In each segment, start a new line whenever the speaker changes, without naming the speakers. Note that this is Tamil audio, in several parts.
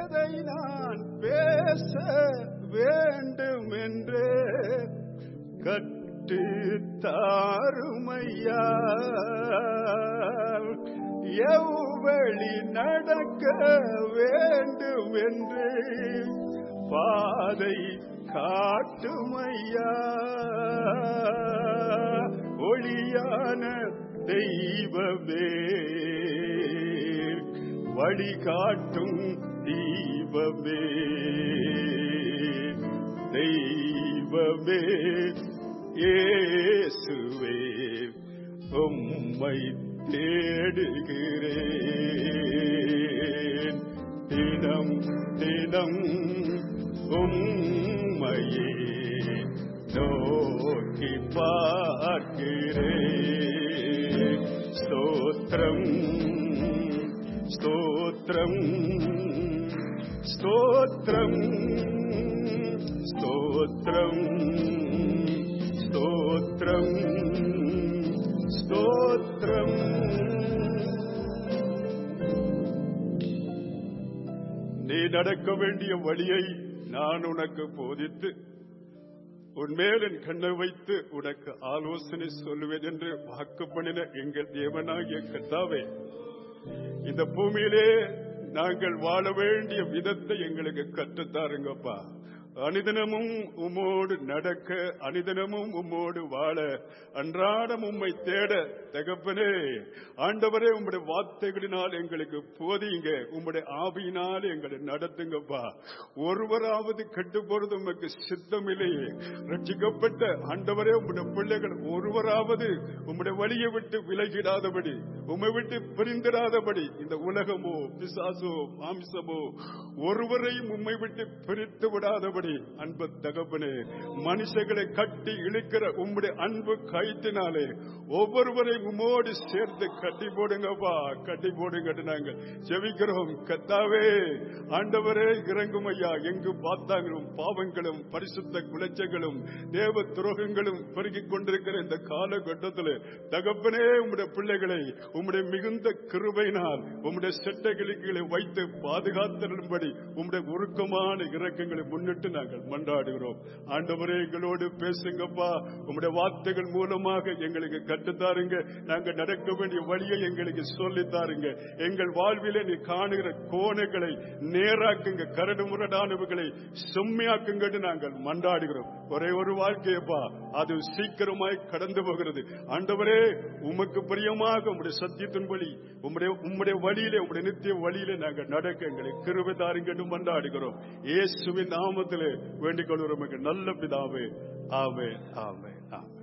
எதை நான் பேச வேண்டும் என்று கட்டு தாருமையா எவ்வழி நடக்க வேண்டும் என்று பாதை காட்டுமையா ஒளியான தெய்வமே வழிகாட்டும் தீபமே தெய்வமே இயேசுவே உம்மை தேடுகிறேன் தினம் தினம் உம்மையே நோக்கி பார்க்கிறேன் ஸ்தோத்திரம் ஸ்தோத்திரம் ஸ்தோத்திரம் ஸ்தோத்திரம் ஸ்தோத்திரம் ஸ்தோத்திரம் நீ நடக்க வேண்டிய வழியை நான் உனக்கு போதித்து உன்மேல் என் கண்ணை வைத்து உனக்கு ஆலோசனை சொல்லுவேன் என்று வாக்கு பண்ணின எங்கள் தேவனாகிய கர்த்தாவே இந்த பூமியிலே நாங்கள் வாழ வேண்டிய விதத்தை எங்களுக்கு கற்றுத்தாருங்கப்பா அனிதனமும் உம்மோடு நடக்க அனிதனமும் உம்மோடு வாழ அன்றாடம் உம்மை தேட தகப்பனே ஆண்டவரே உம்முடைய வார்த்தைகளினால் எங்களுக்கு போதியுங்க உம்முடைய ஆவியினால் எங்களை நடத்துங்கப்பா ஒருவராவது கெட்டு போறது உமக்கு சித்தமில்லையே ரட்சிக்கப்பட்ட ஆண்டவரே உம்முடைய பிள்ளைகள் ஒருவராவது உம்முடைய வழியை விட்டு விலகிடாதபடி உம்மை விட்டு பிரிந்திடாதபடி இந்த உலகமோ பிசாசோ மாம்சமோ ஒருவரையும் உம்மை விட்டு பிரித்து விடாதபடி அன்பு தகப்பனே மனுஷங்களை கட்டி இழுக்கிற உம்முடைய அன்பு கைத்தினாலே ஒவ்வொருவரையும் உம்மோடு சேர்த்து கட்டி போடுங்கப்பா கட்டி போடுங்க நாங்கள் ஜெபிக்கிறோம் கத்தாவே ஆண்டவரே இறங்கும் ஐயா எங்கு பார்த்தாங்களும் பாவங்களும் பரிசுத்த குலைச்சங்களும் தேவ துரோகங்களும் பெருகிக் கொண்டிருக்கிற இந்த காலகட்டத்தில் தகப்பனே உம்முடைய பிள்ளைகளை உம்முடைய மிகுந்த கிருபையினால் உம்முடைய செட்டைகளுக்கு வைத்து பாதுகாத்திரும்படி உம்முடைய உருக்கமான இறக்கங்களை முன்னிட்டு நாங்கள் மன்றாடுகிறோம் ஆண்டவரே எங்களோடு பேசுங்கப்பா உம்முடைய வார்த்தைகள் மூலமாக எங்களுக்கு கட்டுத்தாருங்க நாங்கள் நடக்க வேண்டிய வழியை எங்களுக்கு சொல்லித்தாருங்க எங்கள் வாழ்விலே நீ காணுகிற கோணைகளை நேராக்குங்க கரடு முரடானவர்களை செம்மையாக்குங்கன்னு நாங்கள் மன்றாடுகிறோம் ஒரே ஒரு வாழ்க்கையப்பா அது சீக்கிரமாய் கடந்து போகிறது ஆண்டவரே உமக்கு பிரியமாக உம்முடைய சத்தியத்தின் வழி உம்முடைய உம்முடைய வழியிலே உம்முடைய நித்திய வழியிலே நாங்கள் நடக்க எங்களை கிருபை தாருங்கன்னு மன்றாடுகிறோம் இயேசுவின் நாமத்திலே வேண்டிக் கொள்கிறோம் எங்கள் நல்ல பிதாவே ஆவே ஆவே ஆவே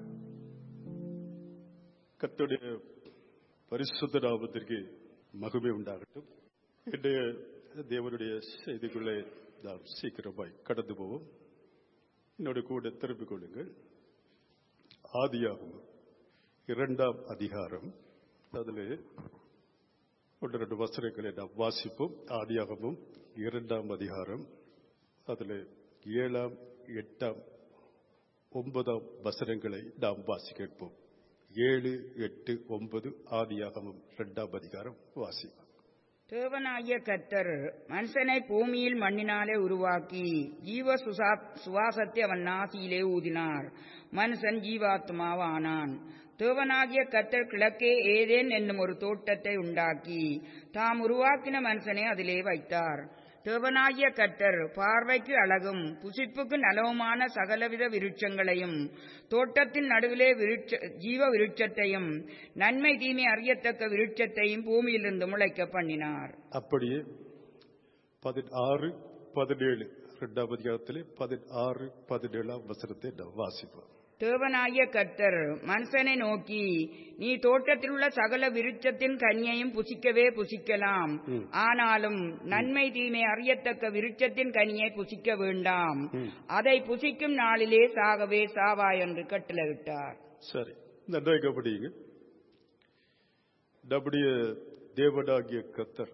கர்த்தருடைய பரிசுத்த நாமத்திற்கு மகிமை உண்டாகட்டும் இன்றைய தேவனுடைய செய்திக்குள்ளே நாம் சீக்கிரமாய் கடந்து போவோம் என்னோட கூட திருப்பிக் கொள்ளுங்கள் ஆதியாகும் இரண்டாம் அதிகாரம் அதில் ஒன்று ரெண்டு வசனங்களை நாம் வாசிப்போம் ஆதியாகமும் இரண்டாம் அதிகாரம் அதில் ஏழாம் எட்டாம் ஒன்பதாம் வசனங்களை நாம் வாசி கேட்போம் ஏழு எட்டு ஒன்பது ஆதியாகமும் இரண்டாம் அதிகாரம் வாசிப்போம்
தேவனாகிய கர்த்தர் மனுஷனை பூமியில் மண்ணினாலே உருவாக்கி ஜீவ சுசா சுவாசத்தை அவன் நாசியிலே ஊதினார் மனுஷன் ஜீவாத்மாவானான் தேவனாகிய கர்த்தர் கிழக்கே ஏதேன் என்னும் ஒரு தோட்டத்தை உண்டாக்கி தாம் உருவாக்கின மனுஷனை அதிலே வைத்தார் தேவனாகிய கர்த்தர் பார்வைக்கு அழகும் புசிப்புக்கு நலவுமான சகலவித விருட்சங்களையும் தோட்டத்தின் நடுவிலே விருட்ச ஜீவ விருட்சத்தையும் நன்மை தீமை அறியத்தக்க விருட்சத்தையும் பூமியிலிருந்து முளைக்க பண்ணினார்
அப்படியே பதினாறு பதினேழு இரண்டாம் அதிகாரத்திலே பதினாறு பதினேழாம் வசனத்தை நாம் வாசிப்போம்
தேவனாகிய கர்த்தர் மனுஷனை நோக்கி நீ தோட்டத்தில் உள்ள சகல விருட்சத்தின் கனியையும் புசிக்கவே புசிக்கலாம் ஆனாலும் நன்மை தீமை அறியத்தக்க விருட்சத்தின் கனியை புசிக்க வேண்டாம் அதை புசிக்கும் நாளிலே சாகவே சாவா என்று கட்டளையிட்டார்
சரி நன்றாக கவனியுங்க நம்முடைய தேவனாகிய கத்தர்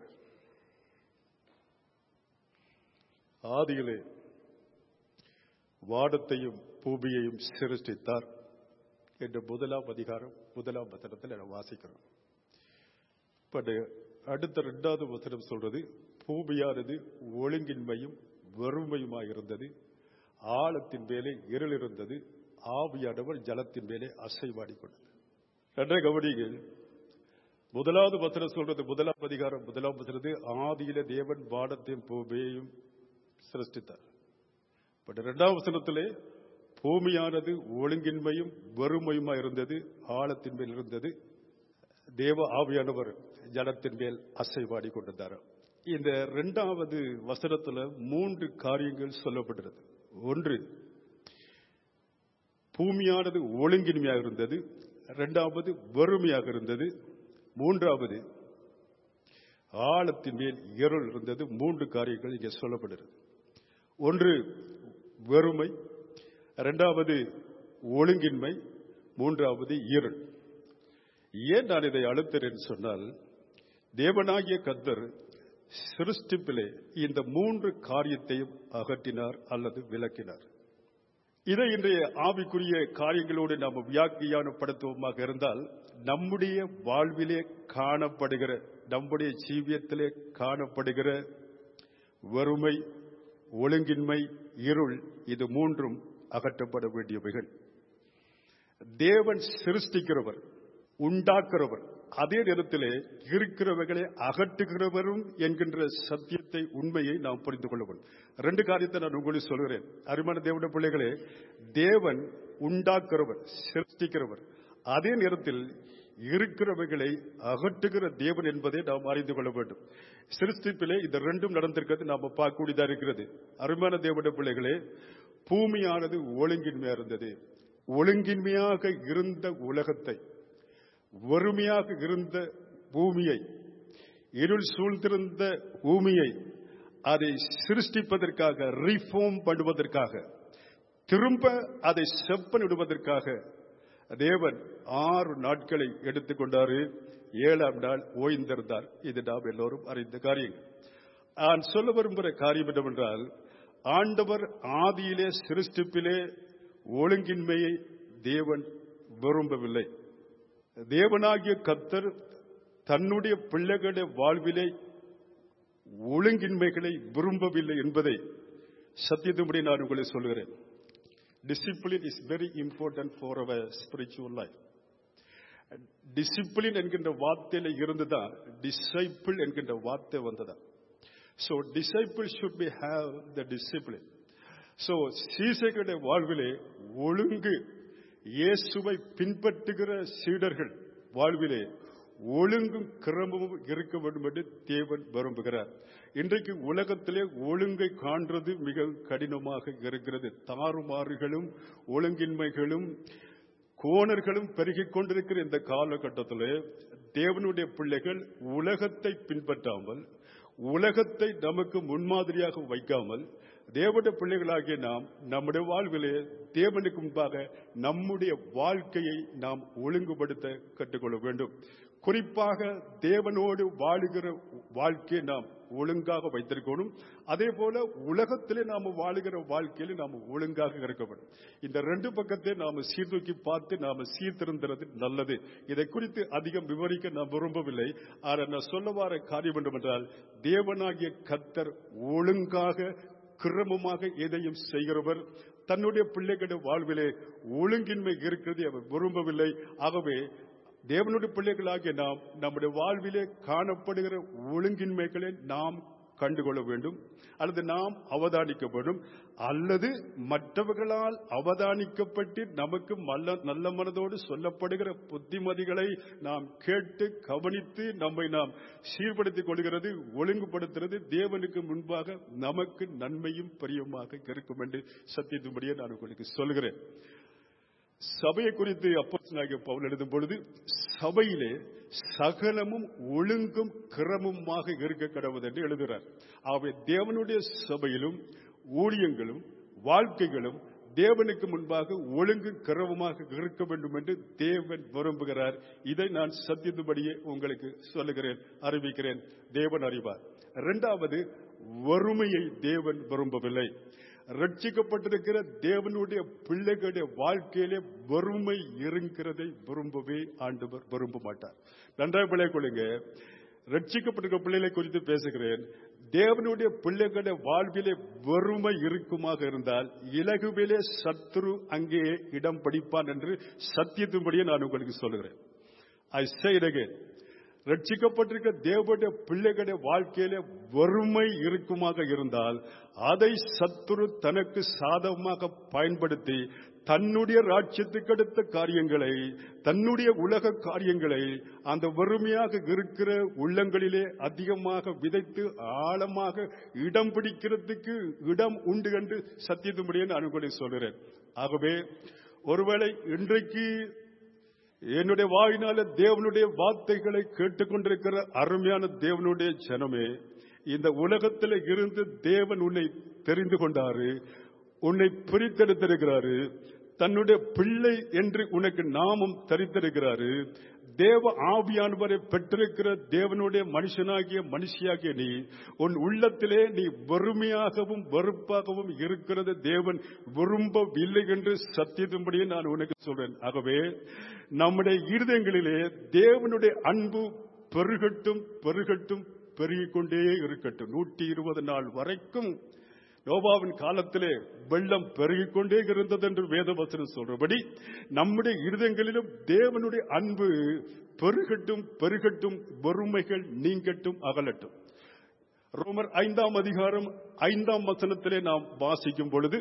ஆதியிலே வானத்தையும் பூமியையும் சிருஷ்டித்தார் என்ற முதலாம் அதிகாரம் முதலாம் வசனத்தில் நான் வாசிக்கிறோம் பட் அடுத்த ரெண்டாவது வசனம் சொல்றது பூமியானது ஒழுங்கின்மையும் வெறுமையுமாய் இருந்தது ஆழத்தின் மேலே இருள் இருந்தது ஆவியானவர் ஜலத்தின் மேலே அசைவாடி கொண்டது என்ற கவனிகள் முதலாவது வசனம் சொல்றது முதலாம் அதிகாரம் முதலாம் வசனது ஆதியில தேவன் வானத்தையும் பூமியையும் சிருஷ்டித்தார் பட் இரண்டாம் வசனத்திலே பூமியானது ஒழுங்கின்மையும் வெறுமையுமா இருந்தது ஆழத்தின் மேல் இருந்தது தேவ ஆவியானவர் ஜலத்தின் மேல் அசைவாடி கொண்டிருந்தார் இந்த இரண்டாவது வசனத்துல மூன்று காரியங்கள் சொல்லப்படுகிறது ஒன்று பூமியானது ஒழுங்கின்மையாக இருந்தது இரண்டாவது வெறுமையாக இருந்தது மூன்றாவது ஆழத்தின் மேல் இருள் இருந்தது மூன்று காரியங்கள் இங்கே சொல்லப்படுகிறது ஒன்று வெறுமை இரண்டாவது ஒழுங்கின்மை மூன்றாவது இருள் ஏன் நான் இதை அழுத்துறேன் சொன்னால் தேவனாகிய கத்தர் சிருஷ்டிப்பிலே இந்த மூன்று காரியத்தையும் அகற்றினார் அல்லது விளக்கினார் இதை இன்றைய ஆவிக்குரிய காரியங்களோடு நாம் வியாக்கியானப்படுத்துவோமாக இருந்தால் நம்முடைய வாழ்விலே காணப்படுகிற நம்முடைய ஜீவியத்திலே காணப்படுகிற வறுமை ஒழுங்கின்மை இருள் இது மூன்றும் அகற்றப்பட வேண்டியவைகள் தேவன் சிருஷ்டிக்கிறவர் உண்டாக்குறவர் அதே நேரத்திலே இருக்கிறவைகளை அகற்றுகிறவரும் என்கின்ற சத்தியத்தை உண்மையை நாம் புரிந்து கொள்ள வேண்டும் ரெண்டு காரியத்தை நான் உங்களுக்கு சொல்கிறேன் அருமான தேவனுடைய பிள்ளைகளே தேவன் உண்டாக்குறவர் சிருஷ்டிக்கிறவர் அதே நேரத்தில் இருக்கிறவைகளை அகற்றுகிற தேவன் என்பதை நாம் அறிந்து கொள்ள வேண்டும் சிருஷ்டிப்பிலே இந்த ரெண்டும் நடந்திருக்கிறது நாம பார்க்கக்கூடியதா இருக்கிறது அருமையான தேவனுடைய பிள்ளைகளே பூமியானது ஒழுங்கின்மையா இருந்தது ஒழுங்கின்மையாக இருந்த உலகத்தை வறுமையாக இருந்த பூமியை இருள் சூழ்ந்திருந்த பூமியை அதை சிருஷ்டிப்பதற்காக ரீஃபார்ம் பண்ணுவதற்காக திரும்ப அதை செப்பனிடுவதற்காக தேவன் ஆறு நாட்களை எடுத்துக்கொண்டாரு ஏழாம் நாள் ஓய்ந்திருந்தார் இது நாம் எல்லோரும் அறிந்த காரியம் நான் சொல்ல விரும்புகிற காரியம் என்னவென்றால் ஆண்டவர் ஆதியிலே சிருஷ்டிப்பிலே ஒழுங்கின்மையை தேவன் விரும்பவில்லை தேவனாகிய கத்தர் தன்னுடைய பிள்ளைகளுடைய வாழ்விலே ஒழுங்கின்மைகளை விரும்பவில்லை என்பதை சத்தியத்தின்படி நான் உங்களை சொல்கிறேன் discipline is very important for our spiritual life discipline என்கின்ற வார்த்தையில இருந்துதான் டிசைபிள் என்கின்ற வார்த்தை வந்ததா so disciple should be have the discipline so சீசைகளுடைய வாழ்விலே ஒழுங்கு இயேசுவை பின்பற்றுகிற சீடர்கள் வாழ்விலே ஒழுங்கும் கிரமமும் இருக்க வேண்டும் என்று தேவன் விரும்புகிறார் இன்றைக்கு உலகத்திலே ஒழுங்கை காண்றது மிக கடினமாக இருக்கிறது தாறுமாறுகளும் ஒழுங்கின்மைகளும் கோணர்களும் பெருகிக் கொண்டிருக்கிற இந்த காலகட்டத்தில் தேவனுடைய பிள்ளைகள் உலகத்தை பின்பற்றாமல் உலகத்தை நமக்கு முன்மாதிரியாக வைக்காமல் தேவனுடைய பிள்ளைகளாகிய நாம் நம்முடைய வாழ்விலே தேவனுக்கு முன்பாக நம்முடைய வாழ்க்கையை நாம் ஒழுங்குபடுத்த கற்றுக்கொள்ள வேண்டும் குறிப்பாக தேவனோடு வாழுகிற வாழ்க்கையை நாம் ஒழுங்காக வைத்திருக்கணும் அதே போல உலகத்திலே நாம் வாழுகிற வாழ்க்கையில நாம் ஒழுங்காக இருக்க வேண்டும் இந்த ரெண்டு பக்கத்தை நாம சீர்தூக்கி பார்த்து நாம சீர்திருந்துறது நல்லது இதை குறித்து அதிகம் விவரிக்க நான் விரும்பவில்லை ஆனால் நான் சொல்ல வர காரியம் என்னவென்றால் தேவனாகிய கத்தர் ஒழுங்காக கிரமமாக எதையும் செய்கிறவர் தன்னுடைய பிள்ளைகளுடைய வாழ்விலே ஒழுங்கின்மை இருக்கிறது அவர் விரும்பவில்லை ஆகவே தேவனுடைய பிள்ளைகளாகிய நாம் நம்முடைய வாழ்விலே காணப்படுகிற ஒழுங்கின்மைகளை நாம் கண்டுகொள்ள வேண்டும் அல்லது நாம் அவதானிக்க வேண்டும் அல்லது மற்றவர்களால் அவதானிக்கப்பட்டு நமக்கு நல்ல நல்ல மனதோடு சொல்லப்படுகிற புத்திமதிகளை நாம் கேட்டு கவனித்து நம்மை நாம் சீர்படுத்திக் கொள்கிறது ஒழுங்குபடுத்துறது தேவனுக்கு முன்பாக நமக்கு நன்மையும் பிரியமாக இருக்கும் என்று சத்தியத்தும்படியே நான் உங்களுக்கு சொல்கிறேன் சபையை குறித்து அப்போஸ்தலனாகிய பவுல் எழுதும் பொழுது சபையிலே சகலமும் ஒழுங்கும் கிரமமாக இருக்க கடவுது என்று எழுதுகிறார் ஆகவே தேவனுடைய சபையிலும் ஊழியங்களும் வாழ்க்கைகளும் தேவனுக்கு முன்பாக ஒழுங்கு கிரமமாக இருக்க வேண்டும் என்று தேவன் விரும்புகிறார் இதை நான் சத்தியத்துபடியே உங்களுக்கு சொல்லுகிறேன் அறிவிக்கிறேன் தேவன் அறிவார் இரண்டாவது வறுமையை தேவன் விரும்பவில்லை ரட்சிக்கப்பட்டிருக்கிற தேவனுடைய பிள்ளைகளுடைய வாழ்க்கையிலே வறுமை இருக்கிறதை விரும்பவே ஆண்டவர் விரும்ப மாட்டார் நன்றாக பிள்ளை கொள்ளுங்க ரட்சிக்கப்பட்டிருக்கிற பிள்ளைகளை குறித்து பேசுகிறேன் தேவனுடைய பிள்ளைகளுடைய வாழ்விலே வறுமை இருக்குமாக இருந்தால் இலகுவிலே சத்ரு அங்கே இடம் பிடிப்பான் என்று சத்தியத்தின்படியே நான் உங்களுக்கு சொல்லுகிறேன் ஐ say ரட்சிக்கப்பட்டிருக்க தேவனுடைய பிள்ளைகளுடைய வாழ்க்கையில வறுமை இருக்குமாக இருந்தால் அதை சத்துரு தனக்கு சாதகமாக பயன்படுத்தி தன்னுடைய ராட்சியத்துக்கு அடுத்த காரியங்களை தன்னுடைய உலக காரியங்களை அந்த வறுமையாக இருக்கிற உள்ளங்களிலே அதிகமாக விதைத்து ஆழமாக இடம் பிடிக்கிறதுக்கு இடம் உண்டு என்று சத்தியத்தின்படியே நான் உங்களுக்கு சொல்கிறேன் ஆகவே ஒருவேளை இன்றைக்கு என்னுடைய வாயினால தேவனுடைய வார்த்தைகளை கேட்டுக்கொண்டிருக்கிற அருமையான தேவனுடைய ஜனமே இந்த உலகத்தில் இருந்து தேவன் உன்னை தெரிந்து கொண்டாரு உன்னை பிரித்தெடுத்திருக்கிறாரு தன்னுடைய பிள்ளை என்று உனக்கு நாமம் தரித்திருக்கிறாரு தேவ ஆவியானவரை பெற்றிருக்கிற தேவனுடைய மனுஷனாகிய மனுஷியாகிய நீ உன் உள்ளத்திலே நீ வறுமையாகவும் வெறுப்பாகவும் இருக்கிறது தேவன் விரும்பவில்லை என்று சத்தியத்தின்படியே நான் உனக்கு சொல்றேன் ஆகவே நம்முடைய இருதயங்களிலே தேவனுடைய அன்பு பெருகட்டும் பெருகட்டும் பெருகிக் கொண்டே இருக்கட்டும் நூற்றி இருபது நாள் வரைக்கும் நோபாவின் காலத்திலே வெள்ளம் பெருகிக் கொண்டே இருந்தது என்று வேதவசனம் சொல்றபடி நம்முடைய இருதயங்களிலும் தேவனுடைய அன்பு பெருகட்டும் பெருகட்டும் வறுமைகள் நீங்கட்டும் அகலட்டும் ரோமர் ஐந்தாம் அதிகாரம் ஐந்தாம் வசனத்திலே நாம் வாசிக்கும் பொழுது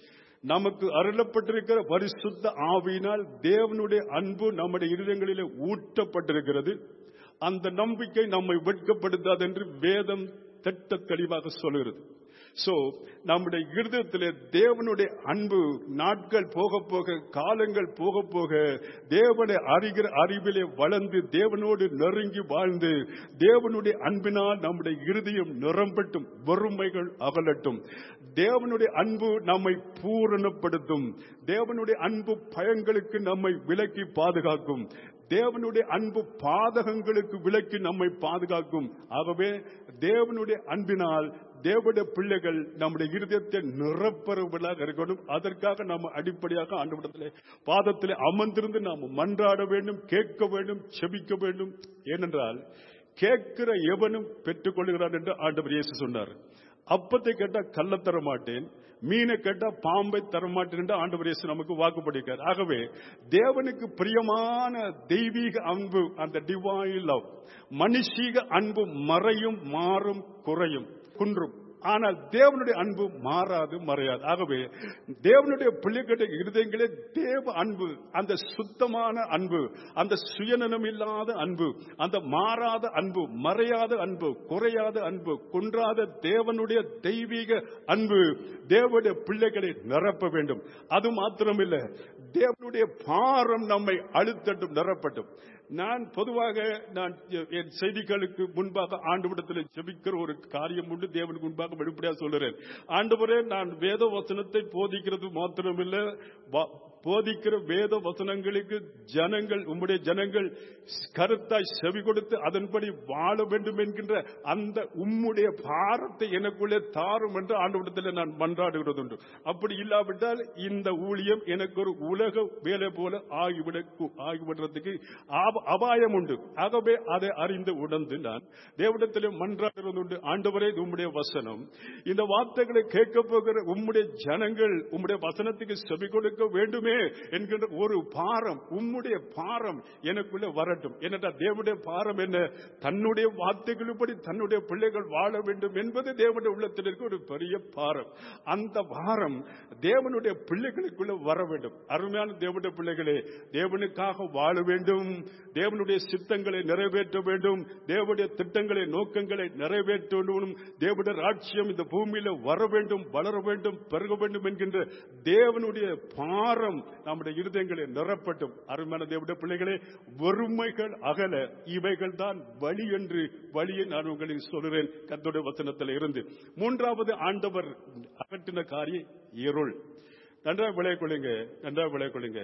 நமக்கு அருளப்பட்டிருக்கிற பரிசுத்த ஆவியினால் தேவனுடைய அன்பு நம்முடைய இருதயங்களிலே ஊட்டப்பட்டிருக்கிறது அந்த நம்பிக்கை நம்மை வெட்கப்படுத்தாது என்று வேதம் திட்ட தெளிவாக சொல்கிறது சோ நம்முடைய இருதயத்திலே தேவனுடைய அன்பு நாட்கள் போக போக காலங்கள் போக போக தேவனை அறிகிற அறிவிலே வளர்ந்து தேவனோடு நெருங்கி வாழ்ந்து தேவனுடைய அன்பினால் நம்முடைய இருதயம் நிரம்பட்டும் வறுமைகள் அகலட்டும் தேவனுடைய அன்பு நம்மை பூரணப்படுத்தும் தேவனுடைய அன்பு பயங்களுக்கு நம்மை விலக்கி பாதுகாக்கும் தேவனுடைய அன்பு பாதகங்களுக்கு விலக்கி நம்மை பாதுகாக்கும் ஆகவே தேவனுடைய அன்பினால் தேவனுடைய பிள்ளைகள் நம்முடைய இருதயத்தை நிரப்பறவர்களாக இருக்கணும் அதற்காக நாம் அடிப்படையாக ஆண்டுவிடத்திலே பாதத்திலே அமர்ந்திருந்து நாம் மன்றாட வேண்டும் கேட்க வேண்டும் செபிக்க வேண்டும் ஏனென்றால் கேட்கிற எவனும் பெற்றுக்கொள்கிறான் என்று ஆண்டவர் இயேசு சொன்னார் அப்பத்தை கேட்டா கள்ள தர மாட்டேன் மீனை கேட்டா பாம்பை தரமாட்டேன் என்று ஆண்டவர் இயேசு நமக்கு வாக்குப்படிக்கிறார் ஆகவே தேவனுக்கு பிரியமான தெய்வீக அன்பு அந்த டிவைன் லவ் மனுஷீக அன்பு மறையும் மாறும் குறையும் குன்றும் ஆனால் தேவனுடைய அன்பு மாறாது மறையாது ஆகவே தேவனுடைய பிள்ளைகளுடைய இருதயங்களே தேவ அன்பு அந்த சுத்தமான அன்பு அந்த சுயநலம் இல்லாத அன்பு அந்த மாறாத அன்பு மறையாத அன்பு குறையாத அன்பு குன்றாத தேவனுடைய தெய்வீக அன்பு தேவனுடைய பிள்ளைகளை நிரப்ப வேண்டும் அது மாத்திரமில்லை தேவனுடைய பாரம் நம்மை அழுத்தட்டும் நிரப்பட்டும் நான் பொதுவாக நான் என் செய்திகளுக்கு முன்பாக ஆண்டுவிடத்தில் ஜெபிக்கிற ஒரு காரியம் உண்டு தேவனுக்கு முன்பாக வெளிப்படையாக சொல்லுறேன் ஆண்டவரே நான் வேத வசனத்தை போதிக்கிறது மாத்திரமில்லை வ- போதிக்கிற வேத வசனங்களுக்கு ஜனங்கள் உம்முடைய ஜனங்கள் கருத்தாய் செவி கொடுத்து அதன்படி வாழ வேண்டும் என்கின்ற அந்த உம்முடைய பாரத்தை எனக்குள்ளே தாரும் என்று ஆண்டவிடத்தில் நான் மன்றாடுகிறது உண்டு அப்படி இல்லாவிட்டால் இந்த ஊழியம் எனக்கு ஒரு உலக வேலை போல ஆகிவிட ஆகிவிடுறதுக்கு ஆப- அபாயம் உண்டு ஆகவே அதை அறிந்து உணர்ந்து நான் தேவனிடத்தில் மன்றாடுகிறது உண்டு ஆண்டவரே இது உம்முடைய வசனம் இந்த வார்த்தைகளை கேட்க போகிற உம்முடைய ஜனங்கள் உம்முடைய வசனத்துக்கு செவி கொடுக்க வேண்டுமே என்கின்ற ஒரு பாரம் உம்முடைய பாரம் எனக்குள்ள வரட்டும் என்னடா தேவனுடைய பாரம் என்ன தன்னுடைய வார்த்தைகளுப்படி தன்னுடைய பிள்ளைகள் வாழ வேண்டும் என்பது தேவனுடைய உள்ளத்தில் இருக்க ஒரு பெரிய பாரம் அந்த பாரம் தேவனுடைய பிள்ளைகளுக்குள்ள வர வேண்டும் அருமையான தேவனுடைய பிள்ளைகளே தேவனுக்காக வாழ வேண்டும் தேவனுடைய சித்தங்களை நிறைவேற்ற வேண்டும் தேவனுடைய திட்டங்களை நோக்கங்களை நிறைவேற்ற வேண்டும் தேவனுடைய ராட்சியம் இந்த பூமியில வர வேண்டும் வளர வேண்டும் பெருக வேண்டும் என்கின்ற தேவனுடைய பாரம் நம்முடைய இருதயங்களை நிரப்பட்டும் அருமையான தேவனுடைய பிள்ளைகளே வறுமைகள் அகல இவைகள் தான் வழி என்று வழியை நான் உங்களுக்கு சொல்கிறேன் கர்த்தருடைய வசனத்தில் இருந்து மூன்றாவது ஆண்டவர் அகற்றின காரியம் இருள் நன்றாக விளைய கொள்ளுங்க நன்றாக விளைய கொள்ளுங்க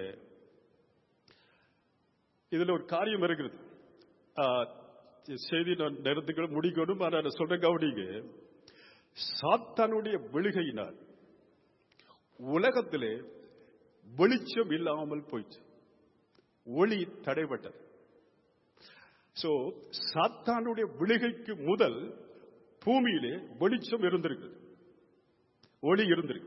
இதுல ஒரு காரியம் இருக்கிறது ஆ, செய்தி நான் நேரத்துக்கு முடிக்கணும் ஆனால் நான் சொல்றேன் கவனிங்க சாத்தானுடைய விழுகையினால் உலகத்திலே வெளிச்சம் இல்லாமல் போயிடுச்சு ஒளி தடைபட்டது சோ சாத்தானுடைய விழுகைக்கு முதல் பூமியிலே வெளிச்சம் இருந்திருக்கு ஒளி இருந்திருக்கு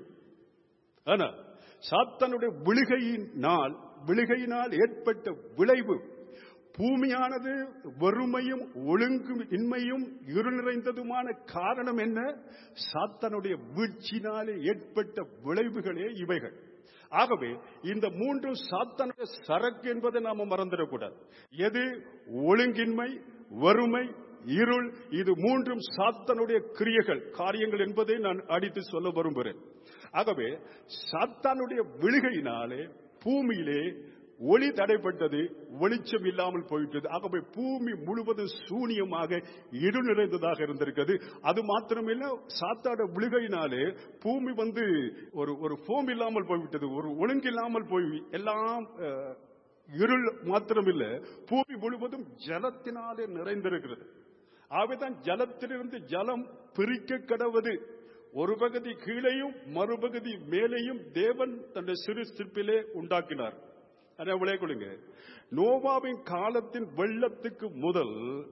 ஆனா சாத்தானுடைய விழுகையினால் விழுகையினால் ஏற்பட்ட விளைவு பூமியானது வறுமையும் ஒழுங்கும் இன்மையும் இருள் நிறைந்ததுமான காரணம் என்ன சாத்தானுடைய வீழ்ச்சினாலே ஏற்பட்ட விளைவுகளே இவைகள் ஆகவே இந்த மூன்று சாத்தானுடைய சரக்கு என்பதை நாம மறந்துடக்கூடாது எது ஒழுங்கின்மை வறுமை இருள் இது மூன்றும் சாத்தானுடைய கிரியைகள் காரியங்கள் என்பதை நான் அடித்து சொல்ல விரும்புகிறேன் ஆகவே சாத்தானுடைய விழுகையினாலே பூமியிலே ஒளி தடைப்பட்டது வெளிச்சம் இல்லாமல் போயிட்டது ஆகவே பூமி முழுவதும் சூனியமாக இருள் நிறைந்ததாக இருந்திருக்கிறது அது மாத்திரமில்ல சாத்தாட விழுகையினாலே பூமி வந்து ஒரு ஒரு ஃபோம் இல்லாமல் போய்விட்டது ஒரு ஒழுங்கில்லாமல் போய் எல்லாம் அஹ், இருள் மாத்திரமில்ல பூமி முழுவதும் ஜலத்தினாலே நிறைந்திருக்கிறது ஆகவேதான் ஜலத்திலிருந்து ஜலம் பிரிக்க கடவது ஒரு பகுதி கீழேயும் மறுபகுதி மேலேயும் தேவன் தன்னுடைய சிறு சிற்பிலே உண்டாக்கினார் அதை விளையாடுங்க நோவாவின் காலத்தின் வெள்ளத்துக்கு முதல்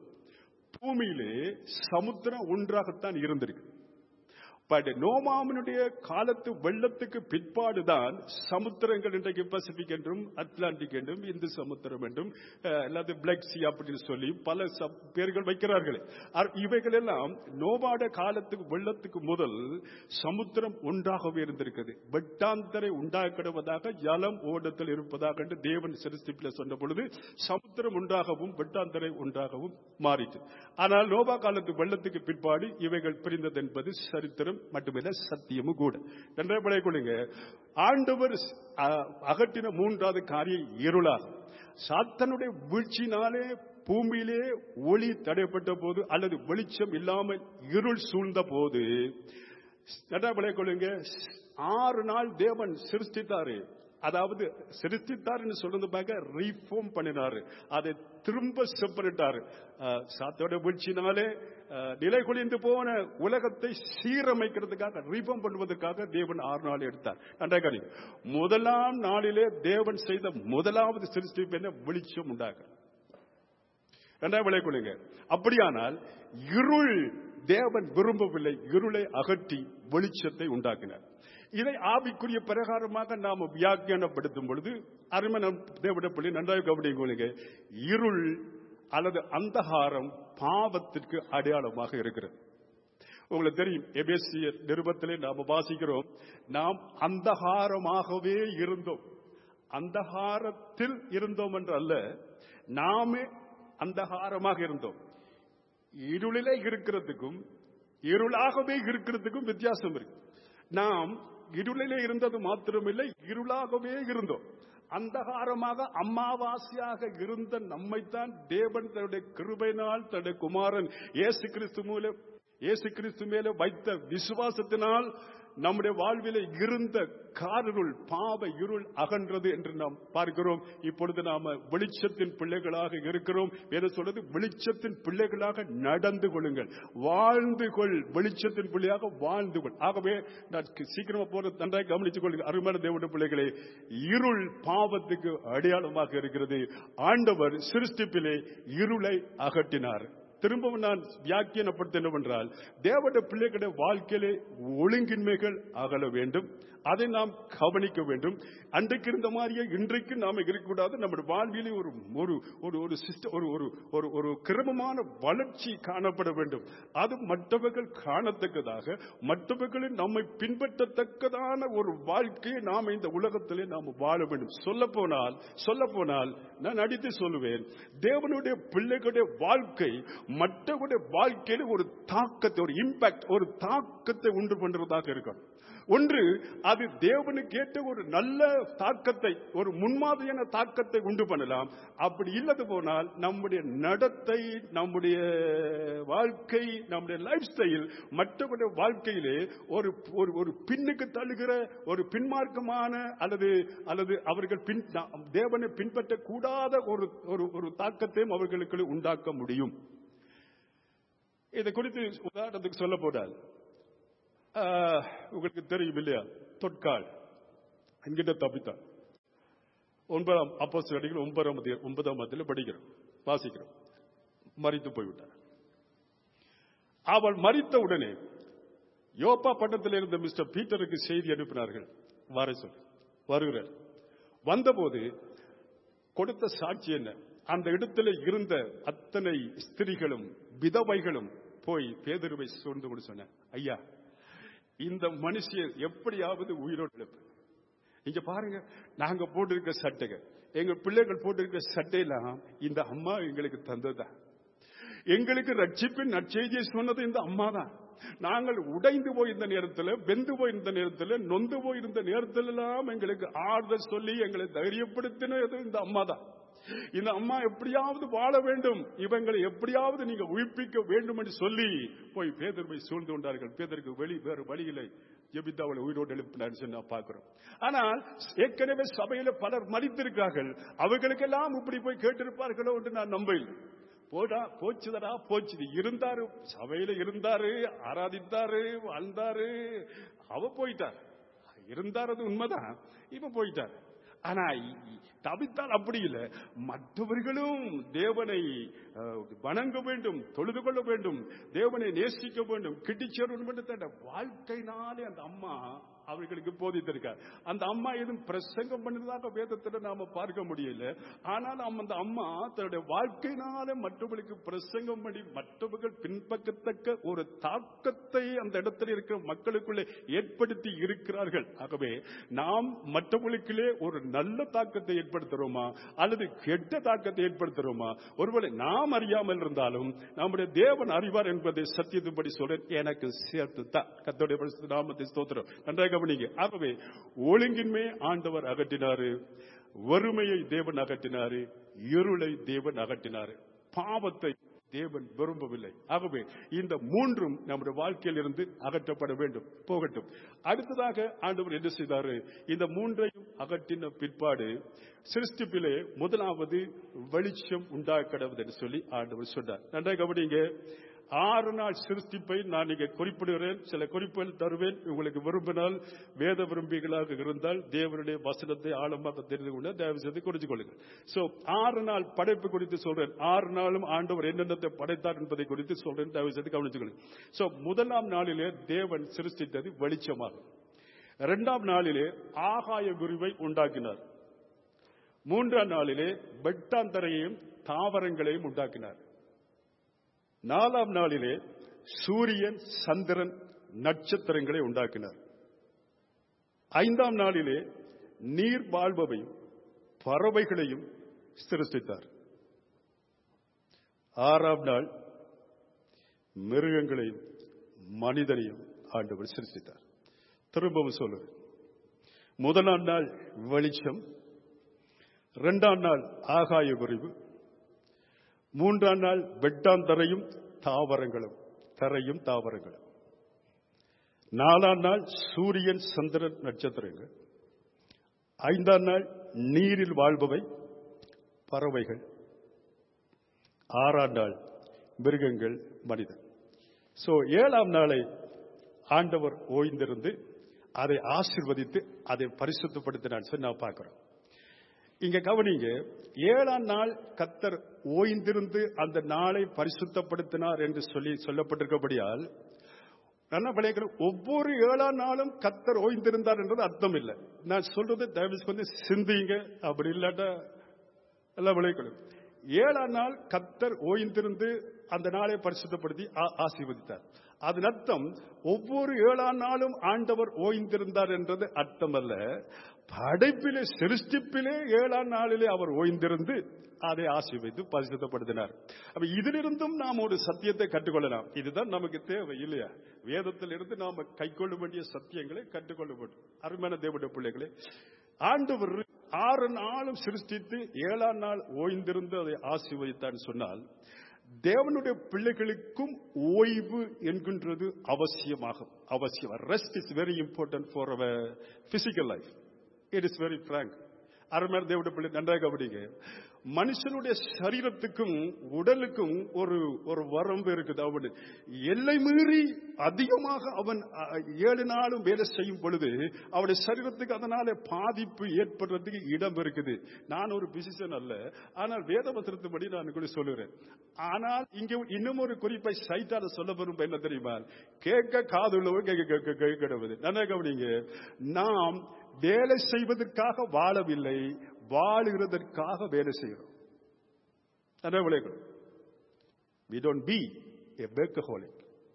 பூமியிலே சமுத்திரம் ஒன்றாகத்தான் இருந்திருக்கு பட் நோமாமனுடைய காலத்து வெள்ளத்துக்கு பிற்பாடுதான் சமுத்திரங்கள் இன்றைக்கு பசிபிக் என்றும் அட்லாண்டிக் என்றும் இந்து சமுத்திரம் என்றும் அஹ், அல்லது பிளாக் சி அப்படின்னு சொல்லி பல சப்- பேர்கள் வைக்கிறார்கள் அ- இவைகள் எல்லாம் நோவாட காலத்துக்கு வெள்ளத்துக்கு முதல் சமுத்திரம் ஒன்றாகவே இருந்திருக்கிறது வெட்டாந்தரை உண்டாக்கிடுவதாக ஜலம் ஓடத்தில் இருப்பதாக என்று தேவன் சிறுஸ்திப்பில் சொன்ன பொழுது சமுத்திரம் ஒன்றாகவும் வெட்டாந்தரை ஒன்றாகவும் மாறிட்டு ஆனால் நோபா காலத்து வெள்ளத்துக்கு பிற்பாடு இவைகள் பிரிந்தது என்பது சரித்திரம் மட்டுமில்ல சத்தியமும் கூட நன்றாக விளையாடுங்க ஆண்டவர் அ- அகற்றின மூன்றாவது காரியம் இருளாகும் சாத்தனுடைய வீழ்ச்சினாலே பூமியிலே ஒளி தடைப்பட்ட போது அல்லது வெளிச்சம் இல்லாமல் இருள் சூழ்ந்த போது நன்றா விளையாடுங்க ஆறு நாள் தேவன் சிருஷ்டித்தாரு அதாவது சிருஷ்டித்தார்னு சொல்றது பார்க்க ரீஃபார்ம் பண்ணினாரு அதை திரும்ப செப்பரிட்டாரு சாத்தோட வீழ்ச்சினாலே அஹ், நிலை குலைந்து போன உலகத்தை சீரமைக்கிறதுக்காக ரீஃபார்ம் பண்ணுவதற்காக தேவன் ஆறு நாள் எடுத்தார் நன்றா கவனிங்க. முதலாம் நாளிலே தேவன் செய்த முதலாவது சிருஷ்டிப்பு என்ன வெளிச்சம் உண்டாக ரெண்டாவது விளை கொள்ளுங்க அப்படியானால் இருள் தேவன் விரும்பவில்லை இருளை அகற்றி வெளிச்சத்தை உண்டாக்கினார் இதை ஆவிக்குரிய பிரகாரமாக நாம் வியாக்கியானப்படுத்தும் பொழுது அருமன் தேவட பிள்ளை நன்றாக கவனிங்க இருள் அல்லது அந்தகாரம் பாவத்திற்கு அடையாளமாக இருக்கிறது உங்களுக்கு தெரியும் எபேசியர் நிருபத்திலே நாம் வாசிக்கிறோம் நாம் அந்தகாரமாகவே இருந்தோம் அந்தகாரத்தில் இருந்தோம் என்று அல்ல நாமே அந்தகாரமாக இருந்தோம் இருளிலே இருக்கிறதுக்கும் இருளாகவே இருக்கிறதுக்கும் வித்தியாசம் இருக்கு நாம் இருளிலே இருந்தது மாத்திரமில்லை இருளாகவே இருந்தோம் அந்தகாரமாக அம்மாவாசையாக இருந்த நம்மைத்தான் தேவன் தன்னுடைய கிருபையினால் தன்னுடைய குமாரன் இயேசு கிறிஸ்து மூலம் இயேசு கிறிஸ்து மேல வைத்த விசுவாசத்தினால் நம்முடைய வாழ்விலே இருந்த காரிருள் பாவ இருள் அகன்றது என்று நாம் பார்க்கிறோம் இப்பொழுது நாம வெளிச்சத்தின் பிள்ளைகளாக இருக்கிறோம் வேற சொல்றது வெளிச்சத்தின் பிள்ளைகளாக நடந்து கொள்ளுங்கள் வாழ்ந்து கொள் வெளிச்சத்தின் பிள்ளையாக வாழ்ந்து கொள் ஆகவே நான் சீக்கிரமா போற நன்றாக கவனித்துக் கொள்ளுங்கள் அருமையான தேவனுடைய பிள்ளைகளே இருள் பாவத்துக்கு அடையாளமாக இருக்கிறது ஆண்டவர் சிருஷ்டிப்பிலே இருளை அகற்றினார் திரும்பவும் நான் வியாக்கியனப்படுத்த என்னவென்றால் தேவட பிள்ளைகளுடைய வாழ்க்கையிலே ஒழுங்கின்மைகள் அகல வேண்டும் அதை நாம் கவனிக்க வேண்டும் அன்றைக்கு இருந்த மாதிரியே இன்றைக்கு நாம இருக்கக்கூடாது நம்முடைய வாழ்விலே ஒரு ஒரு ஒரு ஒரு சிஸ்டம் ஒரு ஒரு ஒரு ஒரு கிரமமான வளர்ச்சி காணப்பட வேண்டும் அது மற்றவர்கள் காணத்தக்கதாக மற்றவர்களின் நம்மை பின்பற்றத்தக்கதான ஒரு வாழ்க்கையை நாம் இந்த உலகத்திலே நாம் வாழ வேண்டும் சொல்ல போனால் சொல்ல போனால் நான் அடித்து சொல்லுவேன் தேவனுடைய பிள்ளைகளுடைய வாழ்க்கை மற்றவருடைய வாழ்க்கையில ஒரு தாக்கத்தை ஒரு இம்பாக்ட் ஒரு தாக்கத்தை உண்டு பண்றதாக இருக்கணும் ஒன்று அது தேவனுக்கு ஏற்ற ஒரு நல்ல தாக்கத்தை ஒரு முன்மாதிரியான தாக்கத்தை உண்டு பண்ணலாம் அப்படி இல்லது போனால் நம்முடைய நடத்தை நம்முடைய வாழ்க்கை நம்முடைய லைஃப் ஸ்டைல் மற்றவருடைய வாழ்க்கையிலே ஒரு ஒரு ஒரு பின்னுக்கு தள்ளுகிற ஒரு பின்மார்க்கமான அல்லது அல்லது அவர்கள் பின் தேவனை பின்பற்றக்கூடாத ஒரு ஒரு ஒரு தாக்கத்தையும் அவர்களுக்கு உண்டாக்க முடியும் இதை குறித்து உதாரணத்துக்கு சொல்ல போனால் ஆஹ், உங்களுக்கு தெரியும் இல்லையா தொட்கால் அங்கிட்ட தப்பித்தான் ஒன்பதாம் அப்போ அடிகள் ஒன்பதாம் அதி- ஒன்பதாம் மத்தியில் படிக்கிறோம் வாசிக்கிறோம் மறித்து போய்விட்டார் அவள் மறித்த உடனே யோப்பா பட்டத்தில் இருந்த மிஸ்டர் பீட்டருக்கு செய்தி அனுப்பினார்கள் வர சொல் வருகிறார் வந்தபோது கொடுத்த சாட்சி என்ன அந்த இடத்துல இருந்த அத்தனை ஸ்திரிகளும் விதவைகளும் போய் பேதருவை சூழ்ந்து கொண்டு சொன்ன ஐயா இந்த மனுஷிய எப்படியாவது உயிரோடு எழுப்பு இங்க பாருங்க நாங்க போட்டிருக்க சட்டைகள் எங்க பிள்ளைகள் போட்டிருக்க சட்டையெல்லாம் இந்த அம்மா எங்களுக்கு தந்ததுதான் எங்களுக்கு ரட்சிப்பின் நற்செய்தியை சொன்னது இந்த அம்மா தான் நாங்கள் உடைந்து போயிருந்த நேரத்தில் வெந்து போயிருந்த நேரத்தில் நொந்து போயிருந்த நேரத்தில் எல்லாம் எங்களுக்கு ஆறுதல் சொல்லி எங்களை தைரியப்படுத்தினது இந்த அம்மா தான் இந்த அம்மா எப்படியாவது வாழ வேண்டும் இவங்களை எப்படியாவது நீங்க உயிர்ப்பிக்க வேண்டும் என்று சொல்லி போய் பேதர்வை சூழ்ந்து கொண்டார்கள் பேதருக்கு வெளி வேறு வழியில்லை ஜெபித்து அவளை உயிரோடு எழுப்பினார் சொல்லி நான் பார்க்கிறோம் ஆனால் ஏற்கனவே சபையில பலர் மறித்திருக்கார்கள் அவர்களுக்கெல்லாம் இப்படி போய் கேட்டிருப்பார்களோ என்று நான் நம்பவில்லை போடா போச்சுதடா போச்சுது இருந்தாரு சபையில இருந்தாரு ஆராதித்தாரு வாழ்ந்தாரு அவ போயிட்டார் இருந்தார் அது உண்மைதான் இப்ப போயிட்டார் ஆனா தவித்தால் அப்படி இல்லை மற்றவர்களும் தேவனை அஹ், வணங்க வேண்டும் தொழுது கொள்ள வேண்டும் தேவனை நேசிக்க வேண்டும் கிட்டிச்சேர வேண்டும் என்று தன்னுடைய வாழ்க்கையினாலே அந்த அம்மா அவர்களுக்கு போதித்திருக்கார் அந்த அம்மா எதுவும் பிரசங்கம் பண்ணதாக வேதத்துல நாம பார்க்க முடியல ஆனாலும் அந்த அம்மா தன்னுடைய வாழ்க்கையினால மற்றவர்களுக்கு பிரசங்கம் பண்ணி மற்றவர்கள் பின்பற்றத்தக்க ஒரு தாக்கத்தை அந்த இடத்துல இருக்கிற மக்களுக்குள்ளே ஏற்படுத்தி இருக்கிறார்கள் ஆகவே நாம் மற்றவர்களுக்குள்ளே ஒரு நல்ல தாக்கத்தை ஏற்படுத்துறோமா அல்லது கெட்ட தாக்கத்தை ஏற்படுத்துறோமா ஒருவேளை நாம் அறியாமல் இருந்தாலும் நம்முடைய தேவன் அறிவார் என்பதை சத்தியத்தின்படி சொல்றேன் எனக்கு சேர்த்து தான் கத்தோடைய பரிசுத்த நாமத்தை ஸ்தோத்திரம் நன்றாக கவனிங்க ஆகவே ஒழுங்கின்மை ஆண்டவர் அகற்றினாரு வறுமையை தேவன் அகற்றினாரு இருளை தேவன் அகற்றினாரு பாவத்தை தேவன் விரும்பவில்லை ஆகவே இந்த மூன்றும் நம்முடைய வாழ்க்கையில் இருந்து அகற்றப்பட வேண்டும் போகட்டும் அடுத்ததாக ஆண்டவர் என்ன செய்தாரு இந்த மூன்றையும் அகற்றின பிற்பாடு சிருஷ்டிப்பிலே முதலாவது வெளிச்சம் உண்டாக்கடவுது என்று சொல்லி ஆண்டவர் சொன்னார் நன்றாக கவனிங்க ஆறு நாள் சிருஷ்டிப்பை நான் இங்கே குறிப்பிடுகிறேன் சில குறிப்புகள் தருவேன் உங்களுக்கு விரும்பினால் வேத விரும்பிகளாக இருந்தால் தேவனுடைய வசனத்தை ஆழமாக தெரிந்து கொள்ள தயவு செய்து குறித்துக் கொள்ளுங்கள் சோ ஆறு நாள் படைப்பு குறித்து சொல்றேன் ஆறு நாளும் ஆண்டவர் என்னென்னத்தை படைத்தார் என்பதை குறித்து சொல்றேன் தயவு செய்து கவனித்துக் கொள்ளுங்கள் சோ முதலாம் நாளிலே தேவன் சிருஷ்டித்தது வெளிச்சமாகும் இரண்டாம் நாளிலே ஆகாய குருவை உண்டாக்கினார் மூன்றாம் நாளிலே வெட்டாந்தரையையும் தாவரங்களையும் உண்டாக்கினார் நாலாம் நாளிலே சூரியன் சந்திரன் நட்சத்திரங்களை உண்டாக்கினார் ஐந்தாம் நாளிலே நீர் வாழ்பவையும் பறவைகளையும் சிருஷ்டித்தார் ஆறாம் நாள் மிருகங்களையும் மனிதனையும் ஆண்டவர் சிருஷ்டித்தார் திரும்பவும் சொல்லுவேன் முதலாம் நாள் வெளிச்சம் இரண்டாம் நாள் ஆகாய குறைவு மூன்றாம் நாள் வெட்டாந்தரையும் தாவரங்களும் தரையும் தாவரங்களும் நாலாம் நாள் சூரியன் சந்திரன் நட்சத்திரங்கள் ஐந்தாம் நாள் நீரில் வாழ்பவை பறவைகள் ஆறாம் நாள் மிருகங்கள் மனிதன் சோ ஏழாம் நாளை ஆண்டவர் ஓய்ந்திருந்து அதை ஆசிர்வதித்து அதை பரிசுத்தப்படுத்தினார் சொல்லி நான் பார்க்கிறோம் இங்க கவனிங்க ஏழாம் நாள் கத்தர் ஓய்ந்திருந்து அந்த நாளை பரிசுத்தப்படுத்தினார் என்று சொல்லி சொல்லப்பட்டிருக்கபடியால் என்ன விளையாட ஒவ்வொரு ஏழாம் நாளும் கத்தர் ஓய்ந்திருந்தார் என்றது அர்த்தம் இல்லை நான் சொல்றது தயவு வந்து சிந்திங்க அப்படி இல்லாட்டா எல்லாம் விளையாடும் ஏழாம் நாள் கத்தர் ஓய்ந்திருந்து அந்த நாளை பரிசுத்தப்படுத்தி ஆ- ஆசீர்வதித்தார் அதன் அர்த்தம் ஒவ்வொரு ஏழாம் நாளும் ஆண்டவர் ஓய்ந்திருந்தார் என்றது அர்த்தம் அல்ல படைப்பிலே சிருஷ்டிப்பிலே ஏழாம் நாளிலே அவர் ஓய்ந்திருந்து அதை ஆசீர்வதித்து பரிசுத்தப்படுத்தினார் அப்ப இதிலிருந்தும் நாம் ஒரு சத்தியத்தை கற்றுக்கொள்ளலாம் இதுதான் நமக்கு தேவை இல்லையா வேதத்திலிருந்து நாம கைக்கொள்ள வேண்டிய சத்தியங்களை கற்றுக்கொள்ள வேண்டும் அருமையான தேவனுடைய பிள்ளைகளே ஆண்டவர் ஆறு நாளும் சிருஷ்டித்து ஏழாம் நாள் ஓய்ந்திருந்து அதை ஆசீர்வதித்தான்னு சொன்னால் தேவனுடைய பிள்ளைகளுக்கும் ஓய்வு என்கின்றது அவசியமாகும் அவசியம் rest is very important for our physical life it is very frank அருமையான தேவனுடைய பிள்ளை நன்றாக கவனிங்க மனுஷனுடைய சரீரத்துக்கும் உடலுக்கும் ஒரு ஒரு வரம்பு இருக்குது அவன் எல்லை மீறி அதிகமாக அவன் அ, ஏழு நாளும் வேலை செய்யும் பொழுது அவனுடைய சரீரத்துக்கு அதனால பாதிப்பு ஏற்படுறதுக்கு இடம் இருக்குது நான் ஒரு பிசிசன் அல்ல ஆனால் வேதவசனத்தின்படி நான் கூட சொல்லுறேன் ஆனால் இங்க இன்னும் ஒரு குறிப்பை சைட்டால சொல்ல வரும் என்ன தெரியுமா கேட்க காதுள்ளவர் கேட்க கேட்க கேட்க கிடவுது நல்லா கவனிங்க நாம் வேலை செய்வதற்காக வாழவில்லை வாழுகிறதற்காக வேலை செய்கிறோம் அதான் விளையாடும் we don't be a workaholic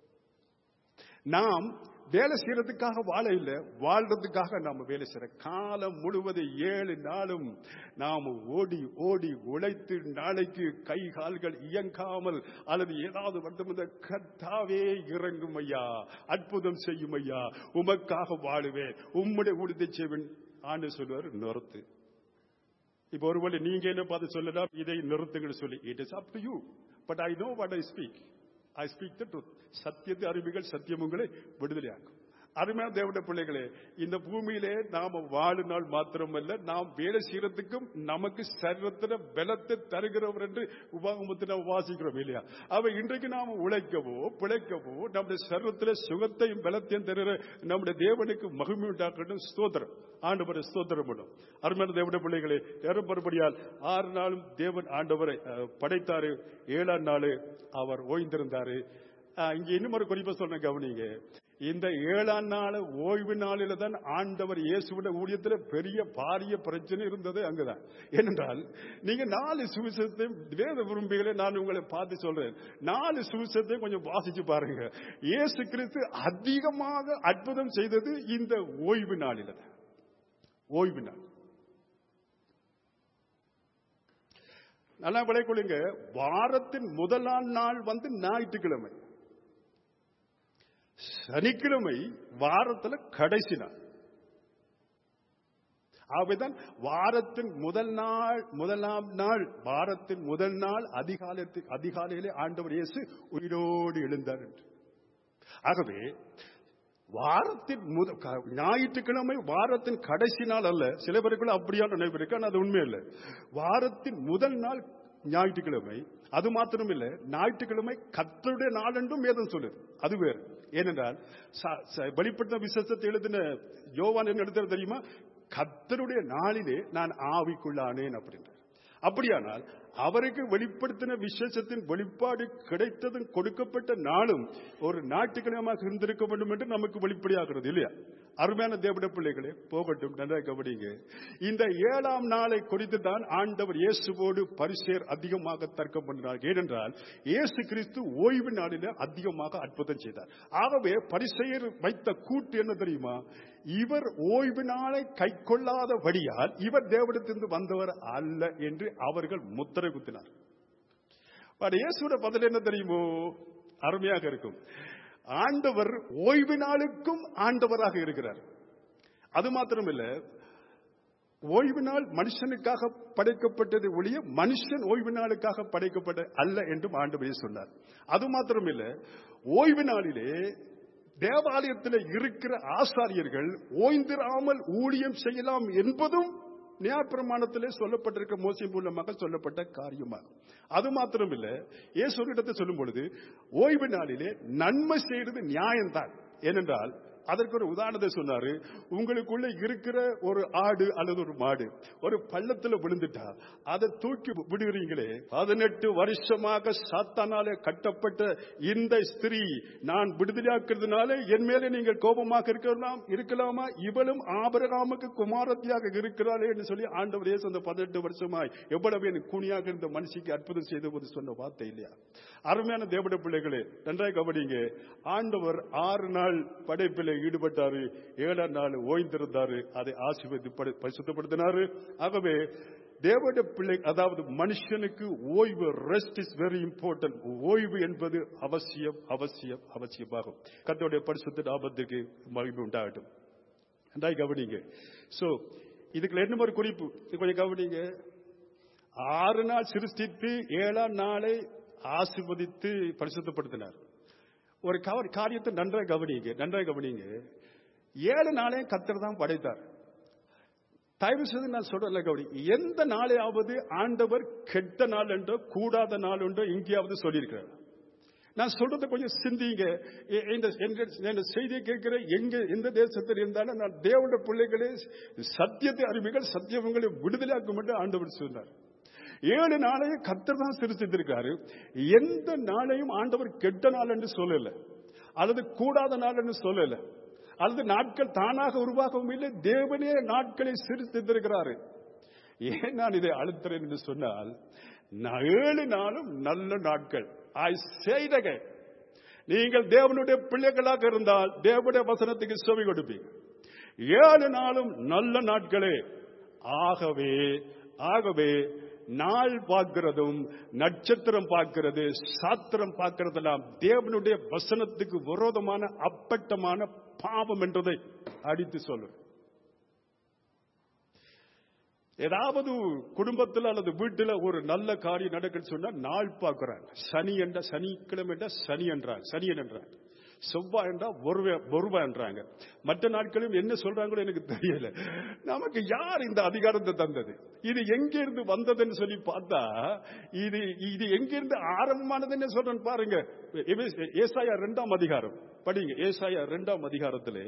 நாம் வேலை செய்யறதுக்காக வாழ இல்லை வாழ்றதுக்காக நாம வேலை செய்யறோம் காலம் முழுவதும் ஏழு நாளும் நாம ஓடி ஓடி உழைத்து நாளைக்கு கை கால்கள் இயங்காமல் அல்லது ஏதாவது வந்து கர்த்தாவே இறங்கும் ஐயா அற்புதம் செய்யும் ஐயா உமக்காக வாழுவேன் உம்முடைய உறுதி செய்வேன் ஆண்டு சொல்லுவார் நிறுத்து இப்ப ஒருவேளை நீங்க என்ன பார்த்து சொல்லலாம் இதை நிறுத்துங்கன்னு சொல்லி it is up to you but I know what I speak I speak the truth சத்தியத்தை அறிவிகள் சத்தியம் உங்களை விடுதலையாக்கும் அருமையான தேவனுடைய பிள்ளைகளே இந்த பூமியிலே நாம வாழுநாள் மாத்திரமல்ல நாம் வேலை செய்யறதுக்கும் நமக்கு சரீரத்தின பலத்தை தருகிறவர் என்று உபாகமத்தை நாம் வாசிக்கிறோம் இல்லையா அவ இன்றைக்கு நாம உழைக்கவோ பிழைக்கவோ நம்முடைய சரீரத்தில சுகத்தையும் பலத்தையும் தருகிற நம்முடைய தேவனுக்கு மகிமை உண்டாக்கணும் ஸ்தோத்திரம் ஆண்டவரை ஸ்தோத்திரம் பண்ணும் அருமையான தேவனுடைய பிள்ளைகளே நேரம் மறுபடியால் ஆறு நாளும் தேவன் ஆண்டவரை அஹ், படைத்தாரு ஏழாம் நாள் அவர் ஓய்ந்திருந்தாரு அஹ், இங்க இன்னும் ஒரு குறிப்பா சொல்றேன் கவனிங்க இந்த ஏழாம் நாள் ஓய்வு நாளில தான் ஆண்டவர் இயேசுவிட ஊழியத்துல பெரிய பாரிய பிரச்சனை இருந்தது அங்குதான் ஏனென்றால் நீங்க நாலு சுவிசேஷத்தையும் வேத விரும்பிகளை நான் உங்களை பார்த்து சொல்றேன் நாலு சுவிசேஷத்தையும் கொஞ்சம் வாசிச்சு பாருங்க இயேசு கிறிஸ்து அதிகமாக அற்புதம் செய்தது இந்த ஓய்வு நாளில தான் ஓய்வு நாள் நல்லா விளைக்கொள்ளுங்க வாரத்தின் முதலாம் நாள் வந்து ஞாயிற்றுக்கிழமை சனிக்கிழமை வாரத்துல கடைசி நாள் ஆகவேதான் வாரத்தின் முதல் நாள் முதலாம் நாள் வாரத்தின் முதல் நாள் அதிகாலத்தில் அதிகாலையிலே ஆண்டவர் இயேசு உயிரோடு எழுந்தார் என்று ஆகவே வாரத்தின் முத க- ஞாயிற்றுக்கிழமை வாரத்தின் கடைசி நாள் அல்ல சில பேருக்குள்ள அப்படியான நினைவு இருக்கு ஆனா அது உண்மை இல்லை வாரத்தின் முதல் நாள் ஞாயிற்றுக்கிழமை அது மாத்திரம் இல்ல ஞாயிற்றுக்கிழமை கத்தருடைய நாள் என்றும் வேதம் சொல்லுது அது வேறு ஏனென்றால் ச- ச- வெளிப்படுத்தின விசேஷத்தை எழுதின யோவான் என்ன எழுதுறது தெரியுமா கத்தருடைய நாளிலே நான் ஆவிக்குள்ளானேன் அப்படின்றார் அப்படியானால் அவருக்கு வெளிப்படுத்தின விசேஷத்தின் வெளிப்பாடு கிடைத்ததும் கொடுக்கப்பட்ட நாளும் ஒரு நாட்டுக்கிழமாக இருந்திருக்க வேண்டும் என்று நமக்கு வெளிப்படையாகிறது இல்லையா அருமையான தேவட பிள்ளைகளே போகட்டும் நல்லா கவனிங்க இந்த ஏழாம் நாளை குறித்து தான் ஆண்டவர் இயேசுவோடு பரிசேர் அதிகமாக தர்க்கம் பண்ணினார் ஏனென்றால் இயேசு கிறிஸ்து ஓய்வு நாளில அதிகமாக அற்புதம் செய்தார் ஆகவே பரிசெயர் வைத்த கூட்டு என்ன தெரியுமா இவர் ஓய்வு நாளை கை கொள்ளாதபடியால் இவர் தேவடத்திலிருந்து வந்தவர் அல்ல என்று அவர்கள் முத்திரை குத்தினார் பட் இயேசுவோட பதில் என்ன தெரியுமோ அருமையாக இருக்கும் ஆண்டவர் ஓய்வு நாளுக்கும் ஆண்டவராக இருக்கிறார் அது மாத்திரமில்ல ஓய்வு நாள் மனுஷனுக்காக படைக்கப்பட்டது ஒழிய மனுஷன் ஓய்வு நாளுக்காக படைக்கப்பட்ட அல்ல என்றும் ஆண்டவரே சொன்னார் அது மாத்திரமில்ல ஓய்வு நாளிலே தேவாலயத்தில் இருக்கிற ஆசாரியர்கள் ஓய்ந்திராமல் ஊழியம் செய்யலாம் என்பதும் நியாயப்பிரமாணத்திலே சொல்லப்பட்டிருக்க மோசம் மூலமாக சொல்லப்பட்ட காரியமாகும் அது மாத்திரமில்ல இயேசுவிடத்தை சொல்லும் பொழுது ஓய்வு நாளிலே நன்மை செய்யறது நியாயம்தான் ஏனென்றால் அதற்கு ஒரு உதாரணத்தை சொன்னாரு உங்களுக்குள்ள இருக்கிற ஒரு ஆடு அல்லது ஒரு மாடு ஒரு பள்ளத்துல விழுந்துட்டா அதை தூக்கி விடுகிறீங்களே பதினெட்டு வருஷமாக சாத்தானாலே கட்டப்பட்ட இந்த ஸ்திரீ நான் விடுதலையாக்குறதுனால என் மேலே நீங்கள் கோபமாக இருக்கலாம் இருக்கலாமா இவளும் ஆபரகாமுக்கு குமாரத்தியாக இருக்கிறாளே என்று சொல்லி ஆண்டவர் இயேசு அந்த பதினெட்டு வருஷமாய் எவ்வளவு எனக்கு கூனியாக இருந்த மனுஷிக்கு அற்புதம் செய்த போது சொன்ன வார்த்தை இல்லையா அருமையான தேவட பிள்ளைகளே நன்றாக கவனிங்க ஆண்டவர் ஆறு நாள் படைப்பில் ஈடுபட்டாரு ஏழாம் நாள் ஓய்ந்திருந்தாரு அதை ஆசீர்வதி பரிசுத்தப்படுத்தினாரு ஆகவே தேவட பிள்ளை அதாவது மனுஷனுக்கு ஓய்வு ரெஸ்ட் இஸ் வெரி இம்பார்ட்டன்ட் ஓய்வு என்பது அவசியம் அவசியம் அவசியமாகும் கத்தோடைய பரிசுத்த லாபத்துக்கு மகிழ்வு உண்டாகட்டும் நன்றாய் கவனிங்க சோ இதுக்குள்ள என்ன ஒரு குறிப்பு இது கொஞ்சம் கவனிங்க ஆறு நாள் சிருஷ்டித்து ஏழாம் நாளை ஆசிர்வதித்து பரிசுத்தப்படுத்தினார் ஒரு கவ- காரியத்தை நன்றாக கவனிங்க நன்றாக கவனிங்க ஏழு நாளே கத்தர் தான் படைத்தார் தயவு செய்து நான் சொல்றேன் கௌரி எந்த நாளையாவது ஆண்டவர் கெட்ட நாள் என்றோ கூடாத நாள் என்றோ எங்கேயாவது சொல்லியிருக்கிறார் நான் சொல்றதை கொஞ்சம் சிந்திங்க எ- இந்த எங்க- இந்த செய்தியை கேட்கிற எங்க எந்த தேசத்தில் இருந்தாலும் நான் தேவனுடைய பிள்ளைகளே சத்தியத்தை அறிவிகள் சத்தியவங்களை விடுதலையாக்கும் என்று ஆண்டவர் சொன்னார் ஏழு நாளையும் கத்தர் தான் சிருஷ்டித்திருக்காரு எந்த நாளையும் ஆண்டவர் கெட்ட நாள் என்று சொல்லல அல்லது கூடாத நாள் என்று சொல்லல அல்லது நாட்கள் தானாக உருவாகவும் இல்லை தேவனே நாட்களை சிருஷ்டித்திருக்கிறாரு ஏன் நான் இதை அழுத்துறேன் என்று சொன்னால் நான் ஏழு நாளும் நல்ல நாட்கள் ஐ செய்தக நீங்கள் தேவனுடைய பிள்ளைகளாக இருந்தால் தேவனுடைய வசனத்துக்கு செவி கொடுப்பீங்க ஏழு நாளும் நல்ல நாட்களே ஆகவே ஆகவே நாள் பார்க்கிறதும் நட்சத்திரம் பார்க்கிறது சாத்திரம் பார்க்கிறதெல்லாம் தேவனுடைய வசனத்துக்கு விரோதமான அப்பட்டமான பாவம் என்றதை அடித்து சொல்லும் ஏதாவது குடும்பத்தில் அல்லது வீட்டில் ஒரு நல்ல காரியம் நடக்குன்னு சொன்னா நாள் பார்க்கிறாங்க சனி என்ற சனிக்கிழமை என்ற சனி என்றாங்க சனியன் என்றாங்க செவ்வாய் என்றா ஒருவா என்றாங்க மற்ற நாட்களும் என்ன சொல்றாங்களோ எனக்கு தெரியல நமக்கு யார் இந்த அதிகாரத்தை தந்தது இது எங்கிருந்து வந்ததுன்னு சொல்லி பார்த்தா இது இது எங்கிருந்து ஆரம்பமானதுன்னு சொல்றேன் பாருங்க ஏசாயா ரெண்டாம் அதிகாரம் படிங்க ஏசாயா ரெண்டாம் அதிகாரத்திலே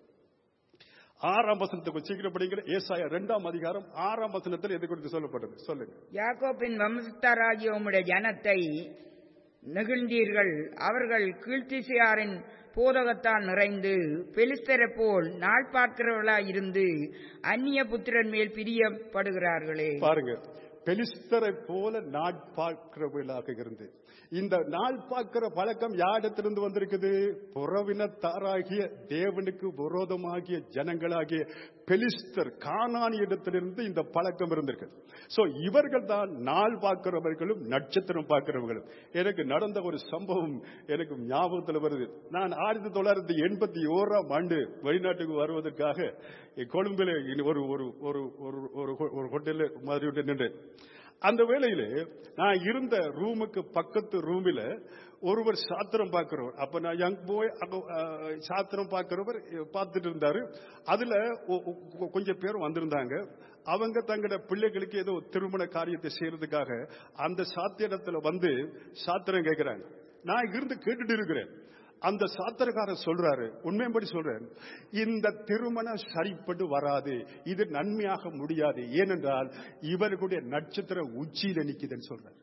ஆறாம் வசனத்துக்கு சீக்கிரம் படிக்கிற ஏசாயா ரெண்டாம் அதிகாரம் ஆறாம் வசனத்தில் எது குறித்து சொல்லப்பட்டது சொல்லுங்க
யாக்கோப்பின் வம்சத்தாராகிய உம்முடைய ஜனத்தை நெகிழ்ந்தீர்கள் அவர்கள் கீழ்த்திசையாரின் போதகத்தால் நிறைந்து பெலிஸ்தரைப் போல் நாள் பார்க்கிறவர்களாய் இருந்து அந்நிய புத்திரன் மேல் பிரியப்படுகிறார்களே
பாருங்க பெலிஸ்தரை போல நாள் பார்க்கிறவர்களாக இருந்து இந்த நாள் பார்க்கிற பழக்கம் யாரிடத்திலிருந்து வந்திருக்குது புறவினத்தாராகிய தேவனுக்கு விரோதமாகிய ஜனங்களாகிய பெலிஸ்தர் கானானி இடத்திலிருந்து இந்த பழக்கம் இருந்திருக்கு சோ இவர்கள் தான் நாள் பார்க்கிறவர்களும் நட்சத்திரம் பார்க்கிறவர்களும் எனக்கு நடந்த ஒரு சம்பவம் எனக்கு ஞாபகத்தில் வருது நான் ஆயிரத்தி தொள்ளாயிரத்தி எண்பத்தி ஓராம் ஆண்டு வெளிநாட்டுக்கு வருவதற்காக கொழும்பில் ஒரு ஒரு ஒரு ஒரு ஒரு ஒரு ஹோட்டலில் மாதிரி நின்று அந்த வேளையிலே நான் இருந்த ரூமுக்கு பக்கத்து ரூமில் ஒருவர் சாத்திரம் பார்க்கிறவர் அப்ப நான் யங் போய் சாத்திரம் பார்க்கிறவர் பார்த்துட்டு இருந்தாரு அதுல கொஞ்சம் பேர் வந்திருந்தாங்க அவங்க தங்களோட பிள்ளைகளுக்கு ஏதோ திருமண காரியத்தை செய்யறதுக்காக அந்த சாத்திரத்துல வந்து சாத்திரம் கேட்கிறாங்க நான் இருந்து கேட்டுட்டு இருக்கிறேன் அந்த சாத்திரக்காரர் சொல்றாரு உண்மைப்படி சொல்றேன் இந்த திருமணம் சரிப்பட்டு வராது இது நன்மையாக முடியாது ஏனென்றால் இவர்களுடைய நட்சத்திரம் உச்சியில நிக்குதுன்னு சொல்றாரு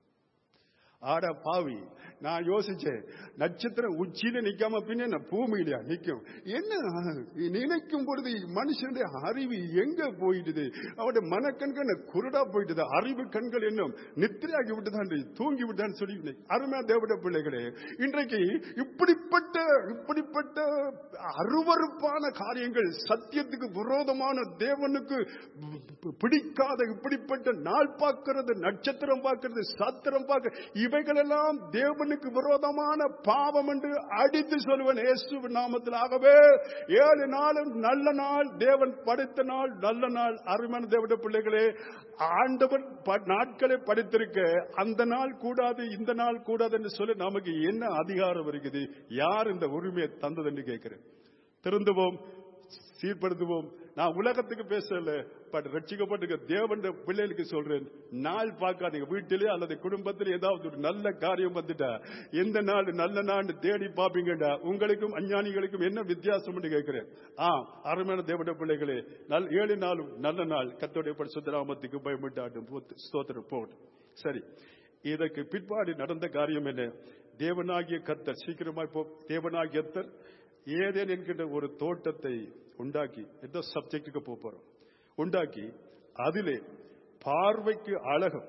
ஆட பாவி நான் யோசிச்சேன் நட்சத்திரம் உச்சியில நிக்காம பின்ன பூமியிலயா நிக்கும் என்ன நினைக்கும் பொழுது மனுஷனுடைய அறிவு எங்க போயிடுது அவருடைய மனக்கண்கள் குருடா போயிட்டுது அறிவு கண்கள் என்ன நித்திரையாகி விட்டுதான் தூங்கி விட்டான்னு சொல்லி அருமையா தேவட பிள்ளைகளே இன்றைக்கு இப்படிப்பட்ட இப்படிப்பட்ட அருவறுப்பான காரியங்கள் சத்தியத்துக்கு விரோதமான தேவனுக்கு பிடிக்காத இப்படிப்பட்ட நாள் பார்க்கிறது நட்சத்திரம் பார்க்கிறது சாத்திரம் பார்க்க இவைகளெல்லாம் தேவனுக்கு விரோதமான பாவம் என்று அடித்து சொல்லுவன் இயேசு நாமத்தில் ஆகவே ஏழு நாளும் நல்ல நாள் தேவன் படைத்த நாள் நல்ல நாள் அருமையான தேவட பிள்ளைகளே ஆண்டவன் நாட்களை படித்திருக்க அந்த நாள் கூடாது இந்த நாள் கூடாது என்று சொல்லி நமக்கு என்ன அதிகாரம் இருக்குது யார் இந்த உரிமையை தந்தது என்று கேட்கிறேன் திருந்துவோம் சீர்படுத்துவோம் நான் உலகத்துக்கு பேசல பட் ரட்சிக்கப்பட்டிருக்க தேவன் பிள்ளைகளுக்கு சொல்றேன் நாள் பார்க்காதீங்க வீட்டிலே அல்லது குடும்பத்தில் ஏதாவது ஒரு நல்ல காரியம் வந்துட்டா எந்த நாள் நல்ல நாள் தேடி பார்ப்பீங்கடா உங்களுக்கும் அஞ்ஞானிகளுக்கும் என்ன வித்தியாசம் கேட்கிறேன் ஆ அருமையான தேவட பிள்ளைகளே நல் ஏழு நாளும் நல்ல நாள் கத்தோடைய பரிசுத்தராமத்துக்கு பயமிட்டாட்டும் ஸ்தோத்திரம் போகட்டும் சரி இதற்கு பிற்பாடு நடந்த காரியம் என்ன தேவனாகிய கத்தர் சீக்கிரமாய் போ தேவனாகிய கத்தர் ஏதேன் என்கின்ற ஒரு தோட்டத்தை உண்டாக்கி எந்த சப்ஜெக்டுக்கு போறோம் உண்டாக்கி அதிலே பார்வைக்கு அழகும்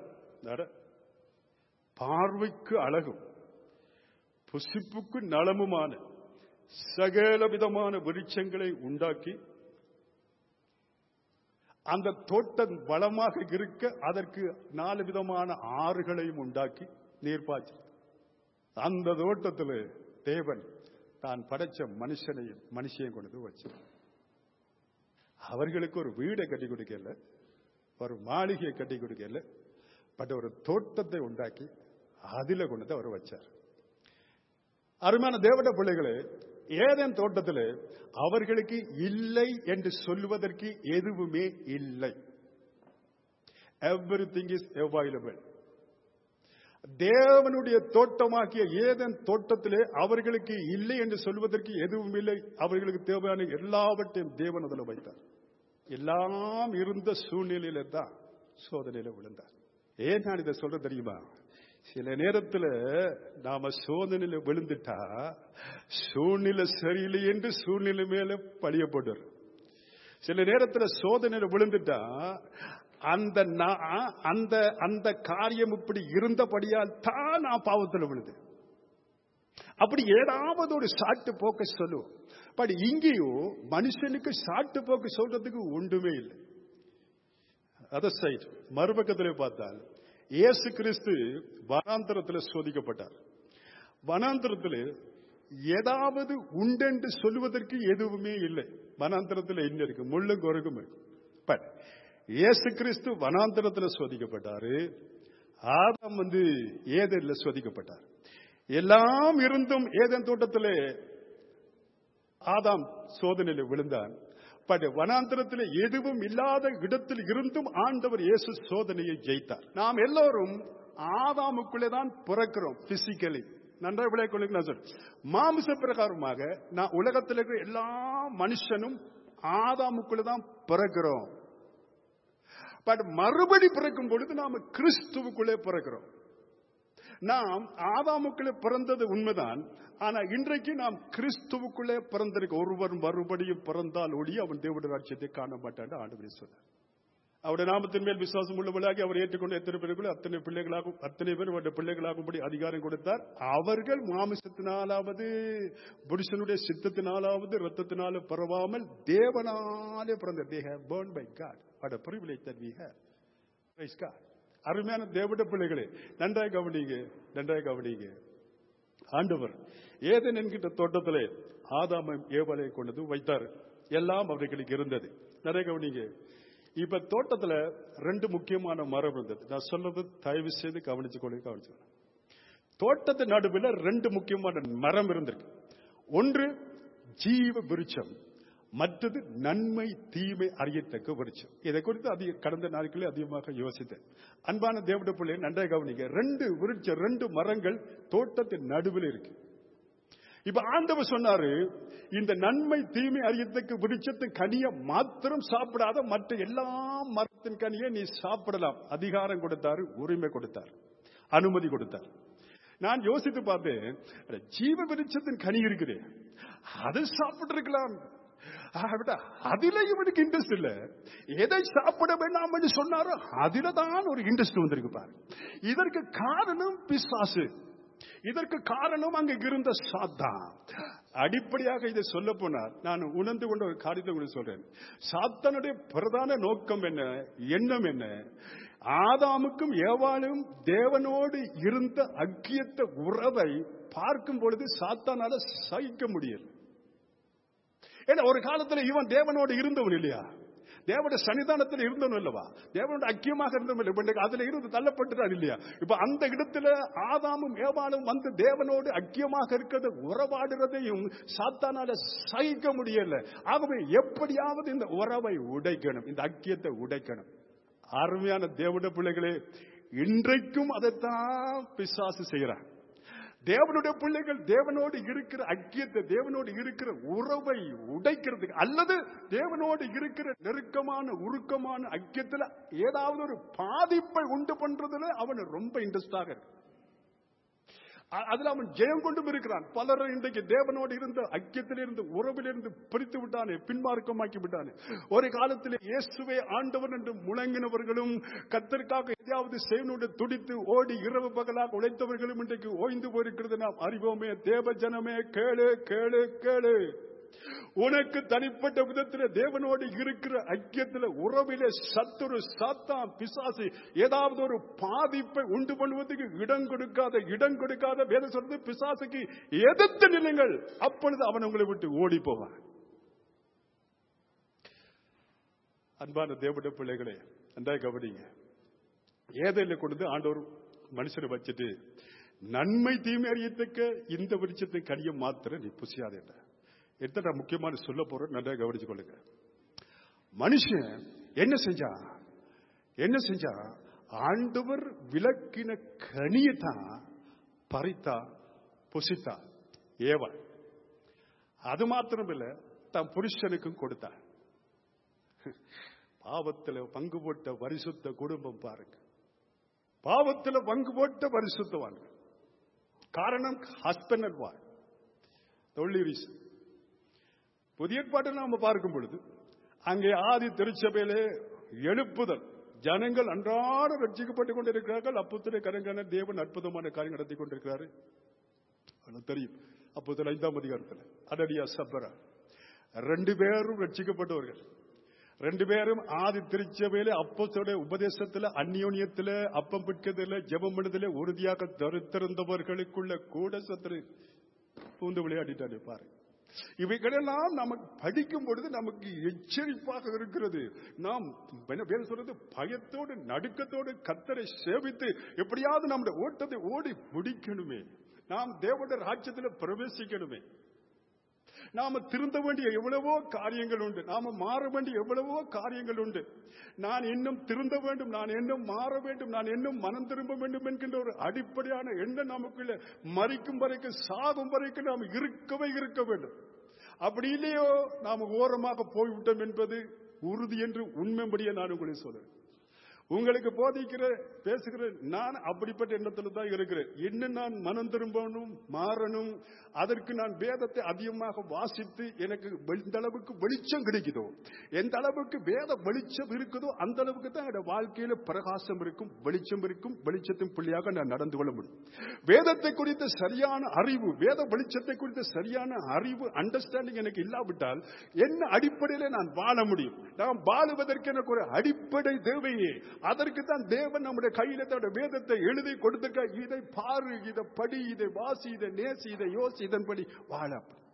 பார்வைக்கு அழகும் புசிப்புக்கு நலமுமான சகல விதமான விருட்சங்களை உண்டாக்கி அந்த தோட்டம் வளமாக இருக்க அதற்கு நாலு விதமான ஆறுகளையும் உண்டாக்கி நீர்ப்பாய்ச்சி அந்த தோட்டத்தில் தேவன் தான் படைச்ச மனுஷனையும் மனுஷையும் கொண்டு வச்சு அவர்களுக்கு ஒரு வீடை கட்டி கொடுக்கல ஒரு மாளிகையை கட்டி கொடுக்கல பட் ஒரு தோட்டத்தை உண்டாக்கி அதில கொண்டு அவர் வச்சார் அருமையான தேவட பிள்ளைகளே ஏதேன் தோட்டத்தில் அவர்களுக்கு இல்லை என்று சொல்வதற்கு எதுவுமே இல்லை எவ்ரி திங் இஸ் அவைலபிள் தேவனுடைய தோட்டமாக்கிய ஏதன் தோட்டத்திலே அவர்களுக்கு இல்லை என்று சொல்வதற்கு எதுவும் இல்லை அவர்களுக்கு தேவையான எல்லாவற்றையும் தேவன் அதில் வைத்தார் எல்லாம் இருந்த சூழ்நிலையில தான் சோதனையில விழுந்தார் ஏன் நான் இதை சொல்ற தெரியுமா சில நேரத்தில் நாம சோதனையில விழுந்துட்டா சூழ்நிலை சரியில்லை என்று சூழ்நிலை மேல பழிய போடுற சில நேரத்தில் சோதனையில விழுந்துட்டா அந்த நா- அந்த அந்த காரியம் இப்படி இருந்தபடியால் தான் நான் பாவத்தில் விழுது அப்படி ஏதாவது ஒரு சாட்டு போக்க சொல்லுவோம் பட் இங்கேயும் மனுஷனுக்கு சாட்டு போக்கு சொல்றதுக்கு ஒன்றுமே இல்லை அதர் சைட் மறுபக்கத்தில் பார்த்தால் இயேசு கிறிஸ்து வனாந்தரத்தில் சோதிக்கப்பட்டார் வனாந்தரத்தில் ஏதாவது உண்டென்று சொல்லுவதற்கு எதுவுமே இல்லை வனாந்தரத்தில் என்ன இருக்கு முள்ளும் குறுகும் இருக்கு பட் இயேசு கிறிஸ்து வனாந்தரத்தில் சோதிக்கப்பட்டாரு ஆதாம் வந்து ஏதேன்ல சோதிக்கப்பட்டார் எல்லாம் இருந்தும் ஏதேன் தோட்டத்திலே ஆதாம் சோதனையில் விழுந்தான் பட் வனாந்தரத்தில் எதுவும் இல்லாத இடத்தில் இருந்தும் ஆண்டவர் இயேசு சோதனையை ஜெயித்தார் நாம் எல்லோரும் ஆதாமுக்குள்ளே தான் பிறக்கிறோம் பிசிக்கலி நன்றாக விளையாட்டு நான் சொல்றேன் மாமிச பிரகாரமாக நான் உலகத்தில் இருக்கிற எல்லா மனுஷனும் ஆதாமுக்குள்ளே தான் பிறக்கிறோம் பட் மறுபடி பிறக்கும் பொழுது நாம கிறிஸ்துவுக்குள்ளே பிறக்கிறோம் நாம் ஆதாமுக்குள்ளே பிறந்தது உண்மைதான் ஆனா இன்றைக்கு நாம் கிறிஸ்துவுக்குள்ளே பிறந்திருக்க ஒருவர் மறுபடியும் பிறந்தால் ஒளி அவன் தேவடைய ராட்சியத்தை காண மாட்டான் ஆண்டு சொன்னார் அவருடைய நாமத்தின் மேல் விசுவாசம் உள்ளவர்களாகி அவர் ஏற்றுக்கொண்ட எத்தனை பேருக்குள்ள அத்தனை பிள்ளைகளாகும் அத்தனை பேர் அவருடைய பிள்ளைகளாகும்படி அதிகாரம் கொடுத்தார் அவர்கள் மாமிசத்தினாலாவது புருஷனுடைய சித்தத்தினாலாவது ரத்தத்தினால பரவாமல் தேவனாலே பிறந்த they have born by God what a privilege that we have praise God அருமையான தேவட பிள்ளைகளே நன்றாய் கவனிங்க நன்றாய் கவனிங்க ஆண்டவர் ஏதன் என்கின்ற தோட்டத்திலே ஆதாமம் ஏவலை கொண்டது வைத்தார் எல்லாம் அவர்களுக்கு இருந்தது நிறைய கவனிங்க இப்ப தோட்டத்துல ரெண்டு முக்கியமான மரம் இருந்தது நான் சொல்றது தயவு செய்து கவனிச்சு கொண்டு கவனிச்சு தோட்டத்து நடுவில் ரெண்டு முக்கியமான மரம் இருந்திருக்கு ஒன்று ஜீவ விருட்சம் மற்றது நன்மை தீமை அறியத்தக்க விருட்சம் இதை குறித்து அதிக கடந்த நாட்களில் அதிகமாக யோசித்தேன் அன்பான தேவட பிள்ளை நன்றாக கவனிங்க ரெண்டு விருட்சம் ரெண்டு மரங்கள் தோட்டத்தின் நடுவில் இருக்கு இப்ப ஆண்டவர் சொன்னாரு இந்த நன்மை தீமை அறியத்தக்க விருட்சத்தின் கனியை மாத்திரம் சாப்பிடாத மற்ற எல்லா மரத்தின் கனியை நீ சாப்பிடலாம் அதிகாரம் கொடுத்தாரு உரிமை கொடுத்தார் அனுமதி கொடுத்தார் நான் யோசித்து பார்த்தேன் அட, ஜீவ விருட்சத்தின் கனி இருக்குது அதை சாப்பிட்டு இருக்கலாம் அதுல இவனுக்கு இன்ட்ரெஸ்ட் இல்ல எதை சாப்பிட வேண்டாம் என்று சொன்னாரோ அதுல தான் ஒரு இன்ட்ரெஸ்ட் வந்திருக்கு பாரு இதற்கு காரணம் பிசாசு இதற்கு காரணம் அங்க இருந்த சாத்தான் அடிப்படையாக இதை சொல்ல போனார் நான் உணர்ந்து கொண்ட ஒரு காரியத்தை உங்களுக்கு சொல்றேன் சாத்தானுடைய பிரதான நோக்கம் என்ன எண்ணம் என்ன ஆதாமுக்கும் ஏவாளும் தேவனோடு இருந்த அக்கியத்த உறவை பார்க்கும் பொழுது சாத்தானால சகிக்க முடியல ஏன்னா ஒரு காலத்துல இவன் தேவனோடு இருந்தவன் இல்லையா தேவனுடைய சன்னிதானத்தில் இருந்தவன் இல்லவா தேவனோட ஐக்கியமாக இருந்தவன் இல்லை இன்றைக்கு அதுல இருந்து தள்ளப்பட்டுதான் இல்லையா இப்ப அந்த இடத்துல ஆதாமும் ஏவாளும் வந்து தேவனோடு ஐக்கியமாக இருக்கிறத உறவாடுறதையும் சாத்தானால சகிக்க முடியல ஆகவே எப்படியாவது இந்த உறவை உடைக்கணும் இந்த ஐக்கியத்தை உடைக்கணும் அருமையான தேவனுடைய பிள்ளைகளே இன்றைக்கும் அதைத்தான் பிசாசு செய்கிறான் தேவனுடைய பிள்ளைகள் தேவனோடு இருக்கிற ஐக்கியத்தை தேவனோடு இருக்கிற உறவை உடைக்கிறதுக்கு அல்லது தேவனோடு இருக்கிற நெருக்கமான உருக்கமான ஐக்கியத்துல ஏதாவது ஒரு பாதிப்பை உண்டு பண்றதுல அவன் ரொம்ப இன்ட்ரெஸ்டாக இருக்கு அ- அதுல அவன் ஜெயம் கொண்டும் இருக்கிறான் பலரை இன்றைக்கு தேவனோடு இருந்த ஐக்கியத்தில் இருந்து உறவில் இருந்து பிரித்து விட்டானே பின்மார்க்கமாக்கி விட்டானே ஒரு காலத்தில் இயேசுவே ஆண்டவன் என்று முழங்கினவர்களும் கத்தருக்காக எதையாவது செய்வனோடு துடித்து ஓடி இரவு பகலாக உழைத்தவர்களும் இன்றைக்கு ஓய்ந்து போயிருக்கிறது நாம் அறிவோமே தேவ ஜனமே கேளு கேளு கேளு உனக்கு தனிப்பட்ட விதத்தில் தேவனோடு இருக்கிற ஐக்கியத்தில் உறவிலே சத்துரு சாத்தான் பிசாசு ஏதாவது ஒரு பாதிப்பை உண்டு பண்ணுவதற்கு இடம் கொடுக்காத இடம் கொடுக்காத வேத சொல்றது பிசாசுக்கு எதிர்த்து நில்லுங்கள் அப்பொழுது அவன் உங்களை விட்டு ஓடி போவான் அன்பான தேவட பிள்ளைகளே நன்றாக கவனிங்க ஏதையில கொண்டு ஆண்டவர் மனுஷனை வச்சுட்டு நன்மை தீமை அறியத்தக்க இந்த விருட்சத்தை கனியை மாத்திர நீ புசியாதே எத்தனை முக்கியமான சொல்ல போறோம் நல்லா கவனிச்சு கொள்ளுங்க மனுஷன் என்ன செஞ்சா என்ன செஞ்சா ஆண்டவர் விளக்கின கனியை தான் பறித்தா புசித்தா ஏவல் அது மாத்திரமில்ல தன் புருஷனுக்கும் கொடுத்தார் பாவத்துல பங்கு போட்ட பரிசுத்த குடும்பம் பாருங்க பாவத்துல பங்கு போட்ட பரிசுத்தவான் காரணம் husband and wife only reason புதிய ஏற்பாட்டை நாம பார்க்கும் பொழுது அங்கே ஆதி திருச்சபையிலே எழுப்புதல் ஜனங்கள் அன்றாடம் ரட்சிக்கப்பட்டுக் கொண்டிருக்கிறார்கள் அப்போத்திலே கரங்கான தேவன் அற்புதமான காரியம் நடத்தி கொண்டிருக்கிறாரு அது தெரியும் அப்போதில் ஐந்தாம் அதிகாரத்தில் அடடியா சப்பரா ரெண்டு பேரும் ரட்சிக்கப்பட்டவர்கள் ரெண்டு பேரும் ஆதி திருச்சபையில அப்போத்தோட உபதேசத்துல அந்யோன்யத்துல அப்பம் பிடிக்கிறதுல ஜெபம் பண்ணதுல உறுதியாக தருத்திருந்தவர்களுக்குள்ள கூட சத்துரு பூந்து விளையாடிட்டாரு பாரு இவைகளெல்லாம் நமக்கு படிக்கும் பொழுது நமக்கு எச்சரிப்பாக இருக்கிறது நாம் என்ன பேர் சொல்றது பயத்தோடு நடுக்கத்தோடு கத்தரை சேவித்து எப்படியாவது நம்முடைய ஓட்டத்தை ஓடி முடிக்கணுமே நாம் தேவனுடைய ராஜ்யத்தில் பிரவேசிக்கணுமே நாம திருந்த வேண்டிய எவ்வளவோ காரியங்கள் உண்டு நாம மாற வேண்டிய எவ்வளவோ காரியங்கள் உண்டு நான் இன்னும் திருந்த வேண்டும் நான் இன்னும் மாற வேண்டும் நான் இன்னும் மனம் திரும்ப வேண்டும் என்கின்ற ஒரு அடிப்படையான எண்ணம் நமக்குள்ள மறிக்கும் வரைக்கும் சாகும் வரைக்கும் நாம் இருக்கவே இருக்க வேண்டும் அப்படி இல்லையோ நாம் ஓரமாக போய்விட்டோம் என்பது உறுதி என்று உண்மைப்படியே நான் உங்களுக்கு சொல்றேன் உங்களுக்கு போதிக்கிற பேசுகிற நான் அப்படிப்பட்ட எண்ணத்துல தான் இருக்கிறேன் இன்னும் நான் மனம் திரும்பணும் மாறணும் அதற்கு நான் வேதத்தை அதிகமாக வாசித்து எனக்கு எந்த அளவுக்கு வெளிச்சம் கிடைக்குதோ எந்த அளவுக்கு வேத வெளிச்சம் இருக்குதோ அந்த அளவுக்கு தான் என்னோட வாழ்க்கையில பிரகாசம் இருக்கும் வெளிச்சம் இருக்கும் வெளிச்சத்தின் பிள்ளையாக நான் நடந்து கொள்ள முடியும் வேதத்தை குறித்த சரியான அறிவு வேத வெளிச்சத்தை குறித்த சரியான அறிவு அண்டர்ஸ்டாண்டிங் எனக்கு இல்லாவிட்டால் என்ன அடிப்படையில நான் வாழ முடியும் நான் வாழுவதற்கு எனக்கு ஒரு அடிப்படை தேவையே அதற்கு தான் தேவன் நம்முடைய கையில தன்னுடைய வேதத்தை எழுதி கொடுத்திருக்க இதை பாரு இதை படி இதை வாசி இதை நேசி இதை யோசி இதன்படி வாழ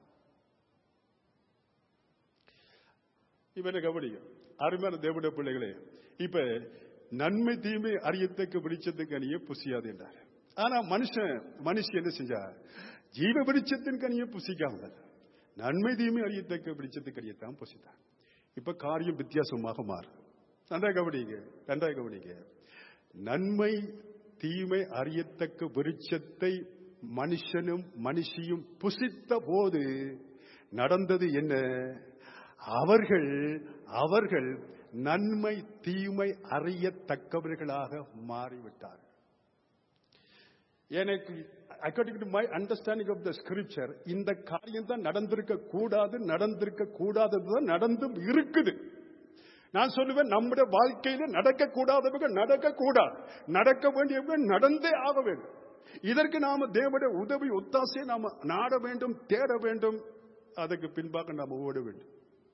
இவனை கவனிங்க அருமையான தேவனுடைய பிள்ளைகளே இப்ப நன்மை தீமை அறியத்தக்க வெளிச்சத்துக்கு அணிய புசியாது என்றார் ஆனா மனுஷன் மனுஷன் என்ன செஞ்சா ஜீவ வெளிச்சத்தின் கனியை புசிக்காம நன்மை தீமை அறியத்தக்க வெளிச்சத்துக்கு அணியத்தான் புசித்தான் இப்ப காரியம் வித்தியாசமாக மாறும் நன்றாக கவனிங்க நன்றாக கவனிங்க நன்மை தீமை அறியத்தக்க விருட்சத்தை மனுஷனும் மனுஷியும் புசித்த போது நடந்தது என்ன அவர்கள் அவர்கள் நன்மை தீமை அறியத்தக்கவர்களாக மாறிவிட்டார்கள் எனக்கு according to my understanding of the scripture இந்த காரியம் தான் நடந்திருக்க கூடாது நடந்திருக்க கூடாதது நடந்தும் இருக்குது நான் சொல்லுவேன் நம்முடைய வாழ்க்கையில நடக்கக்கூடாதவங்க நடக்கக்கூடாது நடக்க வேண்டியவங்க நடந்தே ஆக வேண்டும் இதற்கு நாம தேவனுடைய உதவி ஒத்தாசையை நாம நாட வேண்டும் தேட வேண்டும் அதுக்கு பின்பாக நாம ஓட வேண்டும்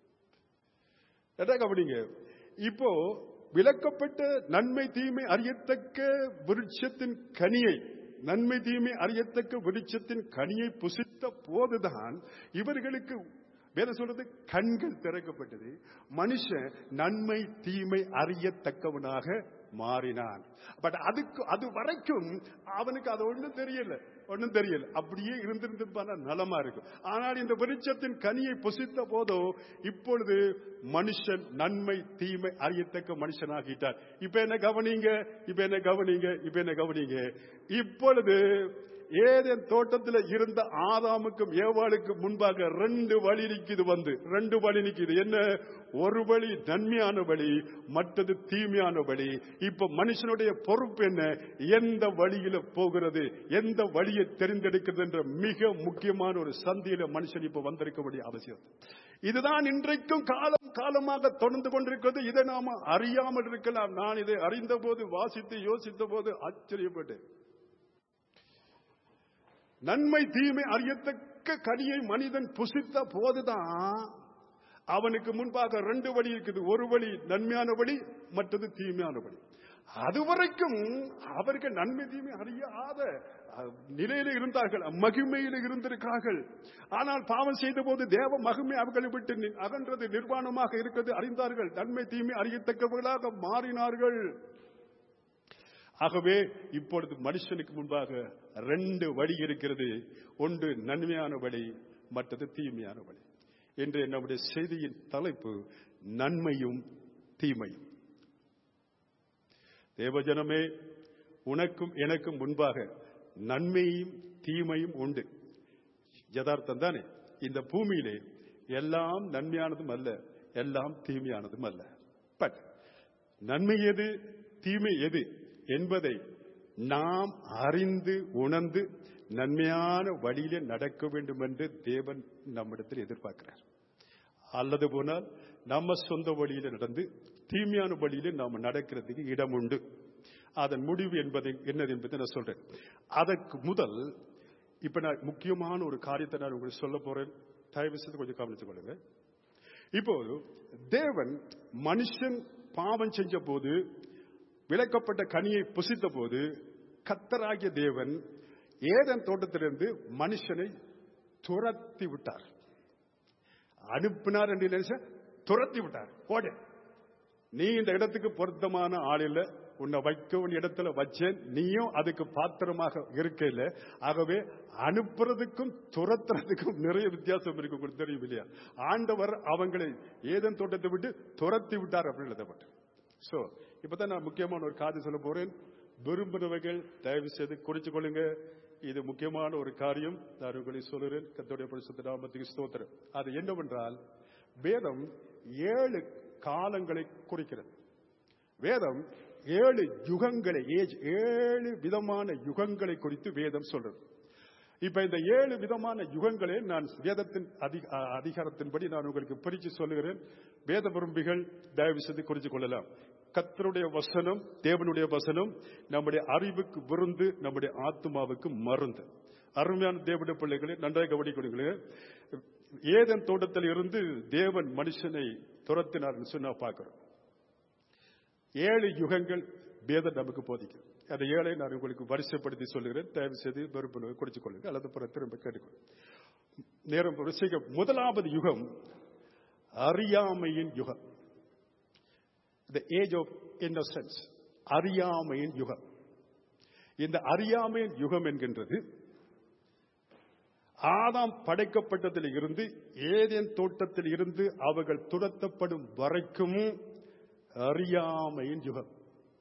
எதாக அப்படிங்க இப்போ விளக்கப்பட்ட நன்மை தீமை அறியத்தக்க விருட்சத்தின் கனியை நன்மை தீமை அறியத்தக்க விருட்சத்தின் கனியை புசித்த போதுதான் இவர்களுக்கு வேற சொல்றது கண்கள் திறக்கப்பட்டது மனுஷன் நன்மை தீமை அறியத்தக்கவனாக மாறினான் பட் அதுக்கு அது வரைக்கும் அவனுக்கு அது ஒண்ணும் தெரியல ஒண்ணும் தெரியல அப்படியே இருந்திருந்திருப்பான நலமா இருக்கும் ஆனால் இந்த வெளிச்சத்தின் கனியை புசித்த போதோ இப்பொழுது மனுஷன் நன்மை தீமை அறியத்தக்க மனுஷனாகிட்டார் இப்ப என்ன கவனிங்க இப்ப என்ன கவனிங்க இப்ப என்ன கவனிங்க இப்பொழுது ஏதேன் தோட்டத்தில் இருந்த ஆதாமுக்கும் ஏவாளுக்கும் முன்பாக ரெண்டு வழி நிக்குது வந்து ரெண்டு வழி நிக்குது என்ன ஒரு வழி நன்மையான வழி மற்றது தீமையான வழி இப்ப மனுஷனுடைய பொறுப்பு என்ன எந்த வழியில போகிறது எந்த வழியை தெரிந்தெடுக்கிறது என்ற மிக முக்கியமான ஒரு சந்தியில மனுஷன் இப்ப வந்திருக்க வேண்டிய அவசியம் இதுதான் இன்றைக்கும் காலம் காலமாக தொடர்ந்து கொண்டிருக்கிறது இதை நாம அறியாமல் இருக்கலாம் நான் இதை அறிந்த போது வாசித்து யோசித்த போது ஆச்சரியப்பட்டேன் நன்மை தீமை அறியத்தக்க கனியை மனிதன் புசித்த போதுதான் அவனுக்கு முன்பாக ரெண்டு வழி இருக்குது ஒரு வழி நன்மையான வழி மற்றது தீமையான வழி அதுவரைக்கும் அவர்கள் நன்மை தீமை அறியாத நிலையில இருந்தார்கள் மகிமையில இருந்திருக்கிறார்கள் ஆனால் பாவம் செய்த போது தேவ மகிமை அவர்களை விட்டு அகன்றது நிர்வாணமாக இருக்கிறது அறிந்தார்கள் நன்மை தீமை அறியத்தக்கவர்களாக மாறினார்கள் ஆகவே இப்பொழுது மனுஷனுக்கு முன்பாக ரெண்டு வழி இருக்கிறது ஒன்று நன்மையான வழி மற்றது தீமையான வழி இன்றைய நம்முடைய செய்தியின் தலைப்பு நன்மையும் தீமையும் தேவஜனமே உனக்கும் எனக்கும் முன்பாக நன்மையும் தீமையும் உண்டு யதார்த்தம் தானே இந்த பூமியிலே எல்லாம் நன்மையானதும் அல்ல எல்லாம் தீமையானதும் அல்ல பட் நன்மை எது தீமை எது என்பதை நாம் அறிந்து உணர்ந்து நன்மையான வழியிலே நடக்க வேண்டும் என்று தேவன் நம்மிடத்தில் எதிர்பார்க்கிறார் அல்லது போனால் நம்ம சொந்த வழியில நடந்து தீமையான வழியில நாம நடக்கிறதுக்கு இடம் உண்டு அதன் முடிவு என்பது என்னது என்பதை நான் சொல்றேன் அதற்கு முதல் இப்ப நான் முக்கியமான ஒரு காரியத்தை நான் உங்களுக்கு சொல்ல போறேன் தயவு செய்து கொஞ்சம் கவனித்துக் கொள்ளுங்க இப்போ தேவன் மனுஷன் பாவம் செஞ்ச போது விளக்கப்பட்ட கனியை புசித்த போது கத்தராகிய தேவன் ஏதன் தோட்டத்திலிருந்து மனுஷனை துரத்தி விட்டார் அனுப்பினார் என்று நினைச்ச துரத்தி விட்டார் போட நீ இந்த இடத்துக்கு பொருத்தமான ஆள் இல்ல உன்னை வைக்க வேண்டிய இடத்துல வச்சேன் நீயும் அதுக்கு பாத்திரமாக இருக்கையில் ஆகவே அனுப்புறதுக்கும் துரத்துறதுக்கும் நிறைய வித்தியாசம் இருக்கு உங்களுக்கு தெரியும் இல்லையா ஆண்டவர் அவங்களை ஏதன் தோட்டத்தை விட்டு துரத்தி விட்டார் அப்படின்னு எழுதப்பட்டு சோ இப்பதான் நான் முக்கியமான ஒரு காரியம் சொல்ல போறேன் விரும்பினவர்கள் தயவு செய்து குறிச்சு கொள்ளுங்க இது முக்கியமான ஒரு காரியம் நான் உங்களை சொல்லுறேன் கத்தோடைய பரிசுத்த நாமத்துக்கு ஸ்தோத்திரம் அது என்னவென்றால் வேதம் ஏழு காலங்களை குறிக்கிறது வேதம் ஏழு யுகங்களை ஏஜ் ஏழு விதமான யுகங்களை குறித்து வேதம் சொல்றது இப்ப இந்த ஏழு விதமான யுகங்களை நான் வேதத்தின் அதிக- அ- அதிகாரத்தின்படி நான் உங்களுக்கு பிரிச்சு சொல்லுகிறேன் வேத விரும்பிகள் தயவு செய்து குறிச்சு கொள்ளலாம் கத்தருடைய வசனம் தேவனுடைய வசனம் நம்முடைய அறிவுக்கு விருந்து நம்முடைய ஆத்மாவுக்கு மருந்து அருமையான தேவனுடைய பிள்ளைகளை நன்றாக கவனிக்கொள்ளுங்களே ஏதன் தோட்டத்தில் இருந்து தேவன் மனுஷனை துரத்தினார்னு சொன்னா பார்க்கிறோம் ஏழு யுகங்கள் வேதம் நமக்கு போதிக்கும் அந்த ஏழை நான் உங்களுக்கு வரிசைப்படுத்தி சொல்லுகிறேன் தயவு செய்து வெறுப்பு குறிச்சு கொள்ளுங்க அல்லது பிற திரும்ப கேட்டுக்கொள்ளுங்க நேரம் ருசிக்க முதலாவது யுகம் அறியாமையின் யுகம் த ஏஜ் ஆஃப் இன்னசென்ஸ் அறியாமையின் யுகம் இந்த அறியாமையின் யுகம் என்கின்றது ஆதாம் படைக்கப்பட்டதில் இருந்து ஏதேன் தோட்டத்தில் இருந்து அவர்கள் துரத்தப்படும் வரைக்கும் அறியாமையின் யுகம்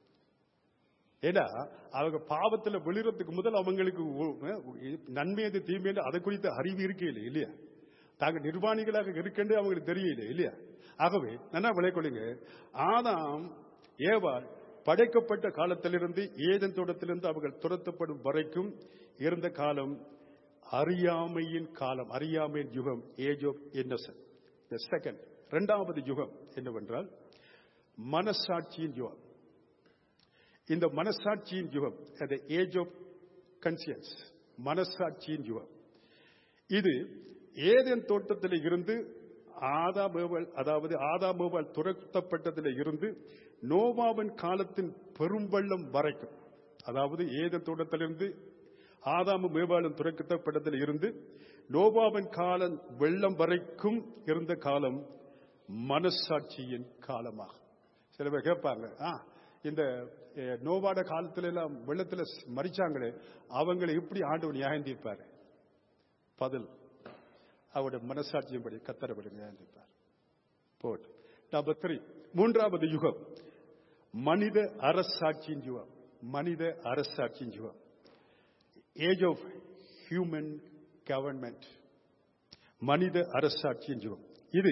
ஏன்னா அவங்க பாவத்துல விழுறதுக்கு முதல் அவங்களுக்கு ஒ- நன்மை எது தீமை எது அதை குறித்த அறிவு இருக்கே இல்லை இல்லையா தாங்க நிர்வாணிகளாக இருக்கேன்னு அவங்களுக்கு தெரியல இல்லையா ஆகவே நல்லா விளைக்கொள்ளுங்க ஆதாம் ஏவாள் படைக்கப்பட்ட காலத்திலிருந்து ஏதன் தோட்டத்திலிருந்து அவர்கள் துரத்தப்படும் வரைக்கும் இருந்த காலம் அறியாமையின் காலம் அறியாமையின் யுகம் age of innocent the second இரண்டாவது யுகம் என்னவென்றால் மனசாட்சியின் யுகம் இந்த மனசாட்சியின் யுகம் the ஏஜ் ஆஃப் கன்சியன்ஸ் மனசாட்சியின் யுகம் இது ஏதேன் தோட்டத்தில் இருந்து ஆதாமேவல் அதாவது ஆதாமேவல் துரத்தப்பட்டதில் இருந்து நோவாவின் காலத்தின் பெரும்பள்ளம் வரைக்கும் அதாவது ஏதேன் தோட்டத்திலிருந்து ஆதாமும் மேவாளும் துரத்தப்பட்டதில் இருந்து நோவாவின் காலம் வெள்ளம் வரைக்கும் இருந்த காலம் மனசாட்சியின் காலமாகும் சில பேர் கேட்பாங்க ஆ இந்த அஹ், நோவாட காலத்துல எல்லாம் வெள்ளத்துல ஸ்- மரிச்சாங்களே அவங்களை எப்படி ஆண்டவர் நியாயம் தீர்ப்பாரு பதில் அவருடைய மனசாட்சியின்படி கத்தரபடி நியாயம் தீர்ப்பார் போட் நம்பர் த்ரீ மூன்றாவது யுகம் மனித அரசாட்சியின் யுகம் மனித அரசாட்சியின் யுகம் ஏஜ் ஆஃப் ஹியூமன் கவர்மெண்ட் மனித அரசாட்சியின் யுகம் இது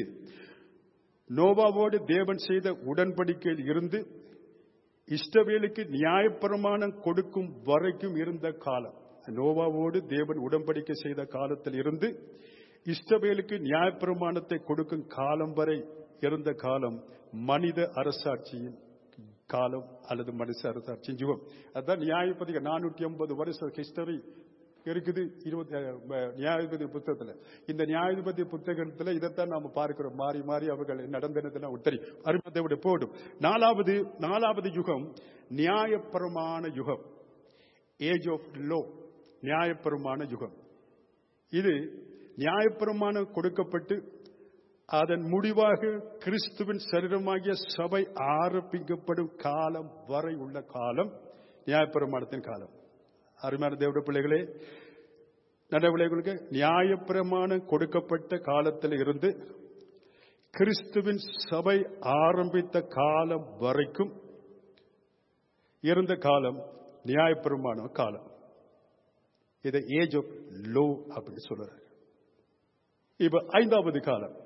நோவாவோடு தேவன் செய்த உடன்படிக்கையில் இருந்து இஷ்டவேலுக்கு நியாயப்பிரமாணம் கொடுக்கும் வரைக்கும் இருந்த காலம் நோவாவோடு தேவன் உடன்படிக்கை செய்த காலத்தில் இருந்து இஷ்டவேலுக்கு நியாயப்பிரமாணத்தை கொடுக்கும் காலம் வரை இருந்த காலம் மனித அரசாட்சியின் காலம் அல்லது மனுஷ அரசாட்சியின் யுகம் அதுதான் நியாயப்பதிக நானூற்றி ஐம்பது வருஷம் ஹிஸ்டரி இருக்குது இருபத்தி அஹ், நியாயாதிபதி புத்தகத்துல இந்த நியாயாதிபதி புத்தகத்துல இதைத்தான் நாம பார்க்கிறோம் மாறி மாறி அவர்கள் நடந்தனதெல்லாம் உத்தரி அருமத்தை விட போடும் நாலாவது நாலாவது யுகம் நியாயப்பிரமாண யுகம் ஏஜ் ஆஃப் லோ நியாயப்பிரமாண யுகம் இது நியாயப்பிரமாணம் கொடுக்கப்பட்டு அதன் முடிவாக கிறிஸ்துவின் சரீரமாகிய சபை ஆரம்பிக்கப்படும் காலம் வரை உள்ள காலம் நியாயப்பிரமாணத்தின் காலம் அருமையான தேவட பிள்ளைகளே நடவடிக்கைகளுக்கு நியாயப்பிரமாணம் கொடுக்கப்பட்ட காலத்தில் இருந்து கிறிஸ்துவின் சபை ஆரம்பித்த காலம் வரைக்கும் இருந்த காலம் நியாயப்பிரமாண காலம் இதை ஏஜ் ஆஃப் லோ அப்படின்னு சொல்றாரு இப்ப ஐந்தாவது காலம்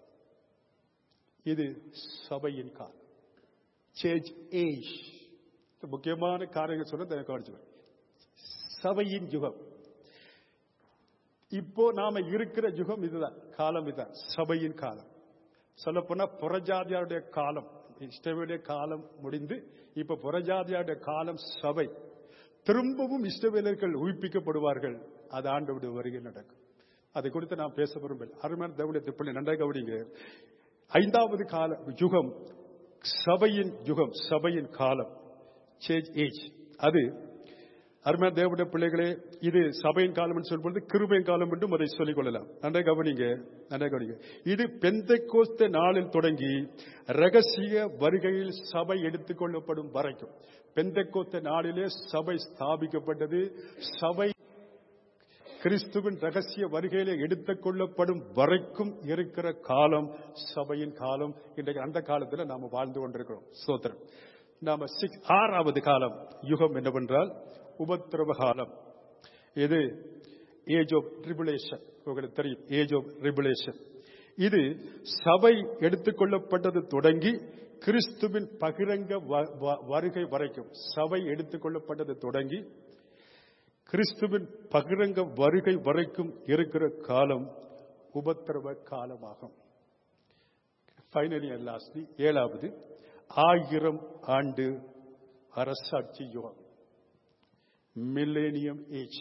இது சபையின் காலம் சேஞ்ச் ஏஜ் முக்கியமான காரியங்கள் சொல்ல எனக்கு கவனிச்சு சபையின் யுகம் இப்போ நாம இருக்கிற யுகம் இதுதான் காலம் இதுதான் சபையின் காலம் சொல்ல போனா புறஜாதியாருடைய காலம் இஷ்டவேலுடைய காலம் முடிந்து இப்ப புறஜாதியாருடைய காலம் சபை திரும்பவும் இஷ்டவேலர்கள் உயிர்ப்பிக்கப்படுவார்கள் அது ஆண்டவுடைய வருகை நடக்கும் அதை குறித்து நான் பேச விரும்பல அருமையான தேவனுடைய பிள்ளை நன்றாக கவனிங்க ஐந்தாவது கால யுகம் சபையின் யுகம் சபையின் காலம் சேஞ்ச் ஏஜ் அது அருமையான தேவனுடைய பிள்ளைகளே இது சபையின் காலம் என்று சொல்வது கிருபையின் காலம் என்றும் அதை சொல்லிக் கொள்ளலாம் நன்றாக கவனிங்க நன்றாக கவனிங்க இது பெந்தைக்கோஸ்த நாளில் தொடங்கி ரகசிய வருகையில் சபை எடுத்துக் கொள்ளப்படும் வரைக்கும் பெந்தைக்கோஸ்த நாளிலே சபை ஸ்தாபிக்கப்பட்டது சபை கிறிஸ்துவின் ரகசிய வருகையிலே எடுத்துக் கொள்ளப்படும் வரைக்கும் இருக்கிற காலம் சபையின் காலம் இன்றைக்கு அந்த காலத்தில் நாம வாழ்ந்து கொண்டிருக்கிறோம் சோத்திரம் நாம சிக்ஸ் ஆறாவது காலம் யுகம் என்னவென்றால் உபத்திரவ காலம் இது ஏஜ் ஆஃப் ட்ரிபுலேஷன் உங்களுக்கு தெரியும் ஏஜ் ஆஃப் ரிபுலேஷன் இது சபை எடுத்துக்கொள்ளப்பட்டது தொடங்கி கிறிஸ்துவின் பகிரங்க வ- வ- வருகை வரைக்கும் சபை எடுத்துக்கொள்ளப்பட்டது தொடங்கி கிறிஸ்துவின் பகிரங்க வருகை வரைக்கும் இருக்கிற காலம் உபத்திரவ காலமாகும் ஃபைனலி அண்ட் லாஸ்ட்லி ஏழாவது ஆயிரம் ஆண்டு அரசாட்சி யுகம் மில்லேனியம் ஏஜ்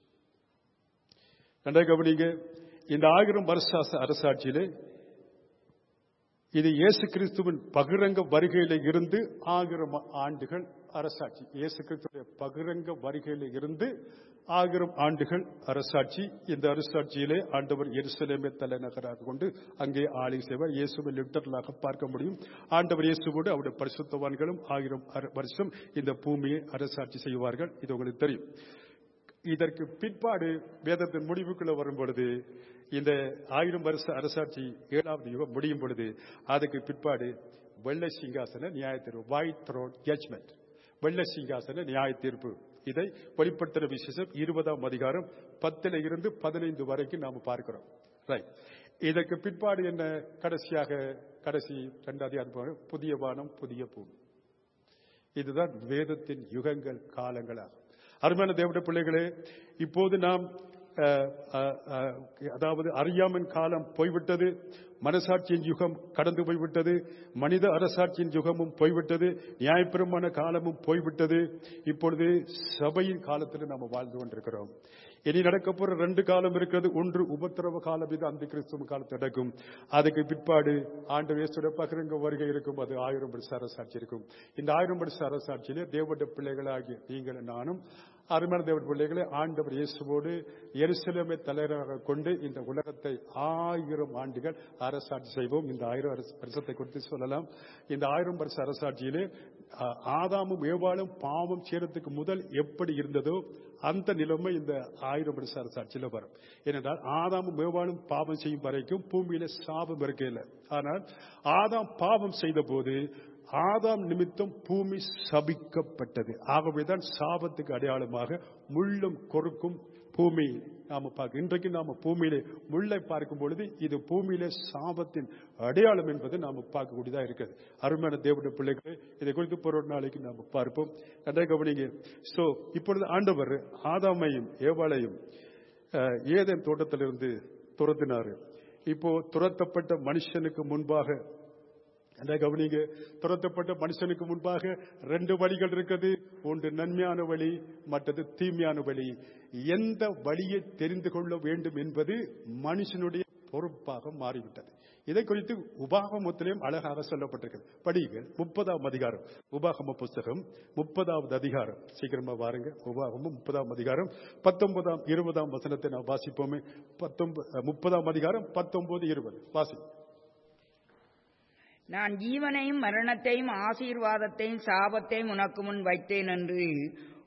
நன்றாக கவனிங்க இந்த ஆயிரம் வருஷ அரசாட்சியிலே இது இயேசு கிறிஸ்துவின் பகிரங்க வருகையில இருந்து ஆயிரம் ஆண்டுகள் அரசாட்சி இயேசு கிறிஸ்துடைய பகிரங்க வருகையில இருந்து ஆயிரம் ஆண்டுகள் அரசாட்சி இந்த அரசாட்சியிலே ஆண்டவர் எருசலேமை தலைநகராக கொண்டு அங்கே ஆளுகை செய்வார் இயேசுவை லிட்டரலாக பார்க்க முடியும் ஆண்டவர் இயேசுவோடு அவருடைய பரிசுத்தவான்களும் ஆயிரம் அர- வருஷம் இந்த பூமியை அரசாட்சி செய்வார்கள் இது உங்களுக்கு தெரியும் இதற்கு பிற்பாடு வேதத்தின் முடிவுக்குள்ள வரும் பொழுது இந்த ஆயிரம் வருஷ அரசாட்சி ஏழாவது யுகம் முடியும் பொழுது அதுக்கு பிற்பாடு வெள்ளை சிங்காசன நியாய தீர்ப்பு ஒயிட் த்ரோன் ஜட்மெண்ட் வெள்ளை சிங்காசன நியாய தீர்ப்பு இதை வெளிப்படுத்துற விசேஷம் இருபதாம் அதிகாரம் பத்துல இருந்து பதினைந்து வரைக்கும் நாம பார்க்கிறோம் ரைட் இதற்கு பிற்பாடு என்ன கடைசியாக கடைசி ரெண்டாவது அனுபவம் புதிய வானம் புதிய பூமி இதுதான் வேதத்தின் யுகங்கள் காலங்களாகும் அருமையான தேவட பிள்ளைகளே இப்போது நாம் அஹ், அஹ், அஹ், அதாவது அறியாமன் காலம் போய்விட்டது மனசாட்சியின் யுகம் கடந்து போய்விட்டது மனித அரசாட்சியின் யுகமும் போய்விட்டது நியாயப்பிரமான காலமும் போய்விட்டது இப்பொழுது சபையின் காலத்தில் நாம் வாழ்ந்து கொண்டிருக்கிறோம் இனி நடக்க போற ரெண்டு காலம் இருக்கிறது ஒன்று உபத்திரவ காலம் இது அந்த கிறிஸ்துவ காலத்தில் நடக்கும் அதுக்கு பிற்பாடு ஆண்டு வேசுடைய பகிரங்க வருகை இருக்கும் அது ஆயிரம் வருஷ அரசாட்சி இருக்கும் இந்த ஆயிரம் வருஷ அரசாட்சியிலே தேவட பிள்ளைகளாகிய நீங்கள் நானும் அருமையான தேவட பிள்ளைகளை ஆண்டவர் இயேசுவோடு எருசலேமை தலைவராக கொண்டு இந்த உலகத்தை ஆயிரம் ஆண்டுகள் அரசாட்சி செய்வோம் இந்த ஆயிரம் அரச- வருஷத்தை குறித்து சொல்லலாம் இந்த ஆயிரம் வருஷ அரசாட்சியிலே அஹ், ஆதாமும் ஏவாளும் பாவம் செய்யறதுக்கு முதல் எப்படி இருந்ததோ அந்த நிலைமை இந்த ஆயிரம் வருஷ அரசாட்சியில வரும் ஏனென்றால் ஆதாமும் ஏவாளும் பாவம் செய்யும் வரைக்கும் பூமியில சாபம் இருக்கையில் ஆனால் ஆதாம் பாவம் செய்த போது ஆதாம் நிமித்தம் பூமி சபிக்கப்பட்டது ஆகவேதான் சாபத்துக்கு அடையாளமாக முள்ளும் கொறுக்கும் பூமி நாம பார்க்க இன்றைக்கு நாம பூமியிலே முள்ளை பார்க்கும் பொழுது இது பூமியிலே சாபத்தின் அடையாளம் என்பது நாம பார்க்கக்கூடியதா இருக்கிறது அருமையான தேவனுடைய பிள்ளைகளை இதை குறித்து போற ஒரு நாளைக்கு நாம பார்ப்போம் நன்றாக கவனிங்க சோ இப்பொழுது ஆண்டவர் ஆதாமையும் ஏவாளையும் அஹ், ஏதேன் தோட்டத்திலிருந்து துரத்தினாரு இப்போ துரத்தப்பட்ட மனுஷனுக்கு முன்பாக அந்த கவனிங்க துரத்தப்பட்ட மனுஷனுக்கு முன்பாக ரெண்டு வழிகள் இருக்குது ஒன்று நன்மையான வழி மற்றது தீமையான வழி எந்த வழியை தெரிந்து கொள்ள வேண்டும் என்பது மனுஷனுடைய பொறுப்பாக மாறிவிட்டது இதை குறித்து உபாகமத்திலையும் அழகாக சொல்லப்பட்டிருக்கிறது படியுங்கள் முப்பதாம் அதிகாரம் உபாகம புஸ்தகம் முப்பதாவது அதிகாரம் சீக்கிரமா வாருங்க உபாகமம் முப்பதாம் அதிகாரம் பத்தொன்பதாம் இருபதாம் வசனத்தை நான் வாசிப்போமே பத்தொன்பது முப்பதாம் அதிகாரம் பத்தொன்பது இருபது வாசி
நான் ஜீவனையும் மரணத்தையும் ஆசீர்வாதத்தையும் சாபத்தையும் உனக்கு முன் வைத்தேன் என்று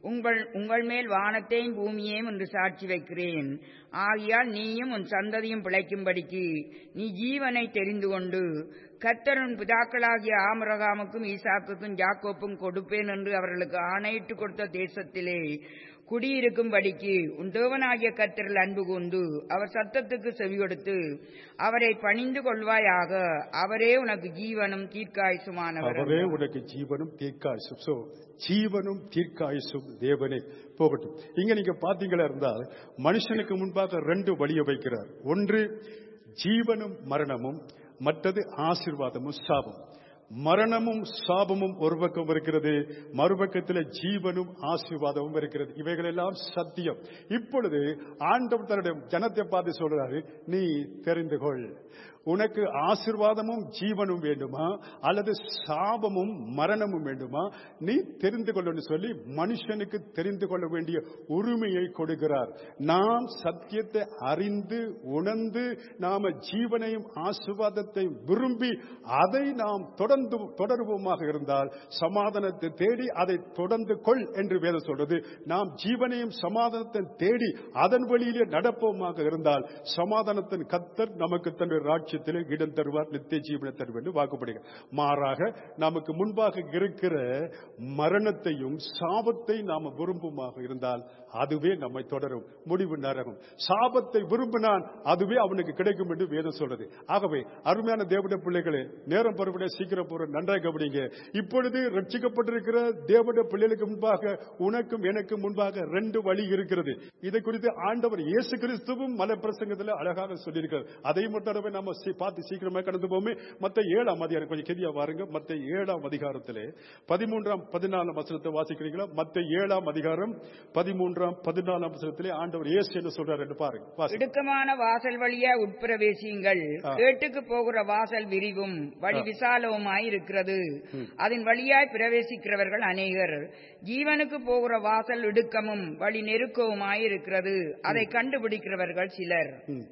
உங்கள் உங்கள் மேல் வானத்தையும் பூமியையும் என்று சாட்சி வைக்கிறேன் ஆகையால் நீயும் உன் சந்ததியும் பிழைக்கும்படிக்கு நீ ஜீவனை தெரிந்து கொண்டு கர்த்தரின் பிதாக்களாகிய ஆமரகாமுக்கும் ஈசாக்குக்கும் ஜாக்கோப்பும் கொடுப்பேன் என்று அவர்களுக்கு ஆணையிட்டு கொடுத்த தேசத்திலே குடியிருக்கும்படிக்கு உன் தேவனாகிய கர்த்தரில் அன்பு கூர்ந்து அவர் சத்தத்துக்கு செவி கொடுத்து அவரை பணிந்து கொள்வாயாக அவரே உனக்கு ஜீவனும் தீர்க்காயுசுமானவர்
அவரே உனக்கு ஜீவனும் தீர்க்காயுசும் சோ ஜீவனும் தீர்க்காயுசும் தேவனே போகட்டும் இங்க நீங்க பாத்தீங்களா இருந்தால் மனுஷனுக்கு முன்பாக ரெண்டு வழியை வைக்கிறார் ஒன்று ஜீவனும் மரணமும் மற்றது ஆசீர்வாதமும் சாபம் மரணமும் சாபமும் ஒரு பக்கம் இருக்கிறது மறுபக்கத்தில் ஜீவனும் ஆசீர்வாதமும் இருக்கிறது இவைகளெல்லாம் சத்தியம் இப்பொழுது ஆண்டவர் தன்னுடைய ஜனத்தை பார்த்து சொல்றாரு நீ தெரிந்து கொள் உனக்கு ஆசீர்வாதமும் ஜீவனும் வேண்டுமா அல்லது சாபமும் மரணமும் வேண்டுமா நீ தெரிந்து கொள்ளு சொல்லி மனுஷனுக்கு தெரிந்து கொள்ள வேண்டிய உரிமையை கொடுக்கிறார் நாம் சத்தியத்தை அறிந்து உணர்ந்து நாம ஜீவனையும் ஆசீர்வாதத்தையும் விரும்பி அதை நாம் தொடர்ந்து தொடர்வோமாக இருந்தால் சமாதானத்தை தேடி அதை தொடர்ந்து கொள் என்று வேதம் சொல்றது நாம் ஜீவனையும் சமாதானத்தை தேடி அதன் வழியிலே நடப்போமாக இருந்தால் சமாதானத்தின் கத்தர் நமக்கு தன்னுடைய ராட்சியத்திலே இடம் தருவார் நித்திய ஜீவனை தருவார் என்று வாக்குப்படுகிறார் மாறாக நமக்கு முன்பாக இருக்கிற மரணத்தையும் சாபத்தை நாம விரும்புமாக இருந்தால் அதுவே நம்மை தொடரும் முடிவு நரகம் சாபத்தை விரும்பினான் அதுவே அவனுக்கு கிடைக்கும் என்று வேதம் சொல்றது ஆகவே அருமையான தேவட பிள்ளைகளே நேரம் பருவடைய சீக்கிரம் போற நன்றாக கவனிங்க இப்பொழுது ரட்சிக்கப்பட்டிருக்கிற தேவட பிள்ளைகளுக்கு முன்பாக உனக்கும் எனக்கும் முன்பாக ரெண்டு வழி இருக்கிறது இதை குறித்து ஆண்டவர் இயேசு கிறிஸ்துவும் மலை பிரசங்கத்தில் அழகாக சொல்லியிருக்கிறார் அதையும் ஒரு தடவை நம்ம சி- பார்த்து சீக்கிரமா கடந்து போமே மத்த ஏழாம் அதிகாரம் கொஞ்சம் கெதியா பாருங்க மத்த ஏழாம் அதிகாரத்திலே பதிமூன்றாம் பதினாலாம் வசனத்தை வாசிக்கிறீங்களா மத்த ஏழாம் அதிகாரம் பதிமூன்றாம் பதினாலாம் வசனத்திலே ஆண்டவர் இயேசு என்ன சொல்றாரு என்று பாருங்க வாசி.
இடுக்கமான வாசல் வழியா உட்பிரவேசியுங்கள்
ஆ.
கேட்டுக்கு போகிற வாசல் விரிவும் வழி
ஆ.
விசாலவுமாய் இருக்கிறது அதன் வழியாய் பிரவேசிக்கிறவர்கள் அநேகர் ஜீவனுக்கு போகிற வாசல் இடுக்கமும் வழி நெருக்கவுமாய் இருக்கிறது அதை கண்டுபிடிக்கிறவர்கள் சிலர்
ம்.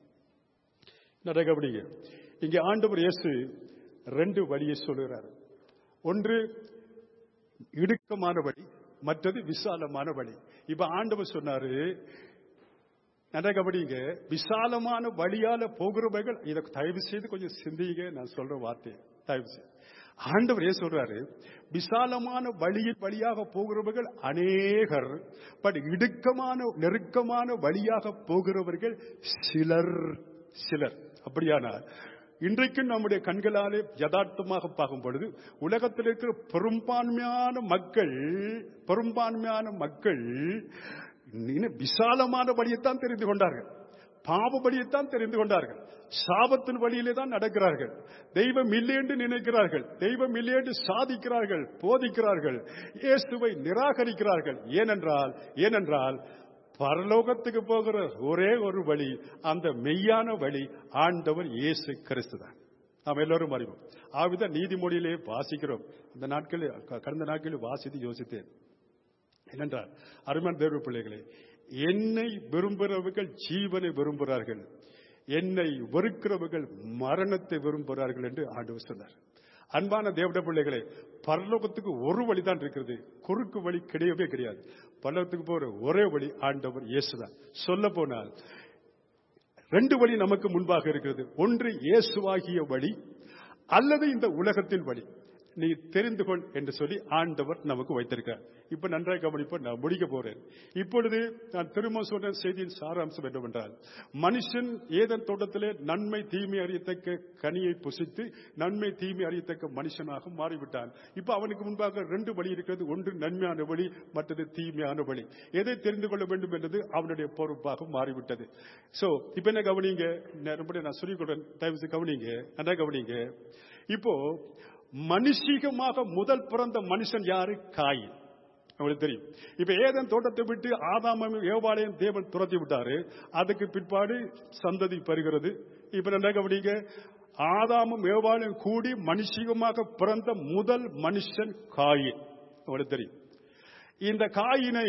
நல்லா கவனிங்க இங்க ஆண்டவர் இயேசு ரெண்டு வழியை சொல்லுகிறார் ஒன்று இடுக்கமான வழி மற்றது விசாலமான வழி இப்ப ஆண்டவர் சொன்னாரு நல்லா கவனிங்க விசாலமான வழியால போகிறவர்கள் இதை தயவு செய்து கொஞ்சம் சிந்திங்க நான் சொல்ற வார்த்தை தயவு செய்து ஆண்டவர் ஏன் சொல்றாரு விசாலமான வழியின் வழியாக போகிறவர்கள் அநேகர் பட் இடுக்கமான நெருக்கமான வழியாக போகிறவர்கள் சிலர் சிலர் அப்படியானால் இன்றைக்கும் நம்முடைய கண்களாலே யதார்த்தமாக பார்க்கும் பொழுது உலகத்தில் இருக்கிற பெரும்பான்மையான மக்கள் பெரும்பான்மையான மக்கள் இன்னும் விசாலமான வழியைத்தான் தெரிந்து கொண்டார்கள் பாவ வழியைத்தான் தெரிந்து கொண்டார்கள் சாபத்தின் வழியிலே தான் நடக்கிறார்கள் தெய்வம் இல்லை என்று நினைக்கிறார்கள் தெய்வம் இல்லை என்று சாதிக்கிறார்கள் போதிக்கிறார்கள் இயேசுவை நிராகரிக்கிறார்கள் ஏனென்றால் ஏனென்றால் பரலோகத்துக்கு போகிற ஒரே ஒரு வழி அந்த மெய்யான வழி ஆண்டவர் இயேசு கிறிஸ்து தான் நாம் எல்லோரும் அறிவோம் ஆவித நீதிமொழியிலே வாசிக்கிறோம் அந்த நாட்களில் கடந்த நாட்களில் வாசித்து யோசித்தேன் என்னென்றால் அருமன் தேர்வு பிள்ளைகளே என்னை விரும்புகிறவர்கள் ஜீவனை விரும்புகிறார்கள் என்னை வெறுக்கிறவர்கள் மரணத்தை விரும்புகிறார்கள் என்று ஆண்டவர் சொன்னார் அன்பான தேவட பிள்ளைகளே பரலோகத்துக்கு ஒரு வழிதான் இருக்கிறது குறுக்கு வழி கிடையவே கிடையாது பரலோகத்துக்கு போற ஒரே வழி ஆண்டவர் இயேசுதான் சொல்ல போனால் ரெண்டு வழி நமக்கு முன்பாக இருக்கிறது ஒன்று இயேசுவாகிய வழி அல்லது இந்த உலகத்தின் வழி நீ தெரிந்து கொள் என்று சொல்லி ஆண்டவர் நமக்கு வைத்திருக்கார் இப்ப நன்றாக கவனிப்போம் நான் முடிக்க போறேன் இப்பொழுது நான் திரும்ப சொன்ன செய்தியின் சாராம்சம் என்னவென்றால் மனுஷன் ஏதன் தோட்டத்திலே நன்மை தீமை அறியத்தக்க கனியை புசித்து நன்மை தீமை அறியத்தக்க மனுஷனாக மாறிவிட்டான் இப்ப அவனுக்கு முன்பாக ரெண்டு வழி இருக்கிறது ஒன்று நன்மையான வழி மற்றது தீமையான வழி எதை தெரிந்து கொள்ள வேண்டும் என்பது அவனுடைய பொறுப்பாக மாறிவிட்டது சோ இப்ப என்ன கவனிங்க நான் ரொம்ப நான் சொல்லிக் கொடுறேன் தயவு செய்து கவனிங்க நல்லா கவனிங்க இப்போ மனுஷிகமாக முதல் பிறந்த மனுஷன் யாரு காய் உங்களுக்கு தெரியும் இப்ப ஏதன் தோட்டத்தை விட்டு ஆதாமையும் ஏவாளையும் தேவன் துரத்தி விட்டாரு அதுக்கு பிற்பாடு சந்ததி பெறுகிறது இப்ப என்ன கவனிங்க ஆதாமும் ஏவாளையும் கூடி மனுஷிகமாக பிறந்த முதல் மனுஷன் காய் உங்களுக்கு தெரியும் இந்த காயினை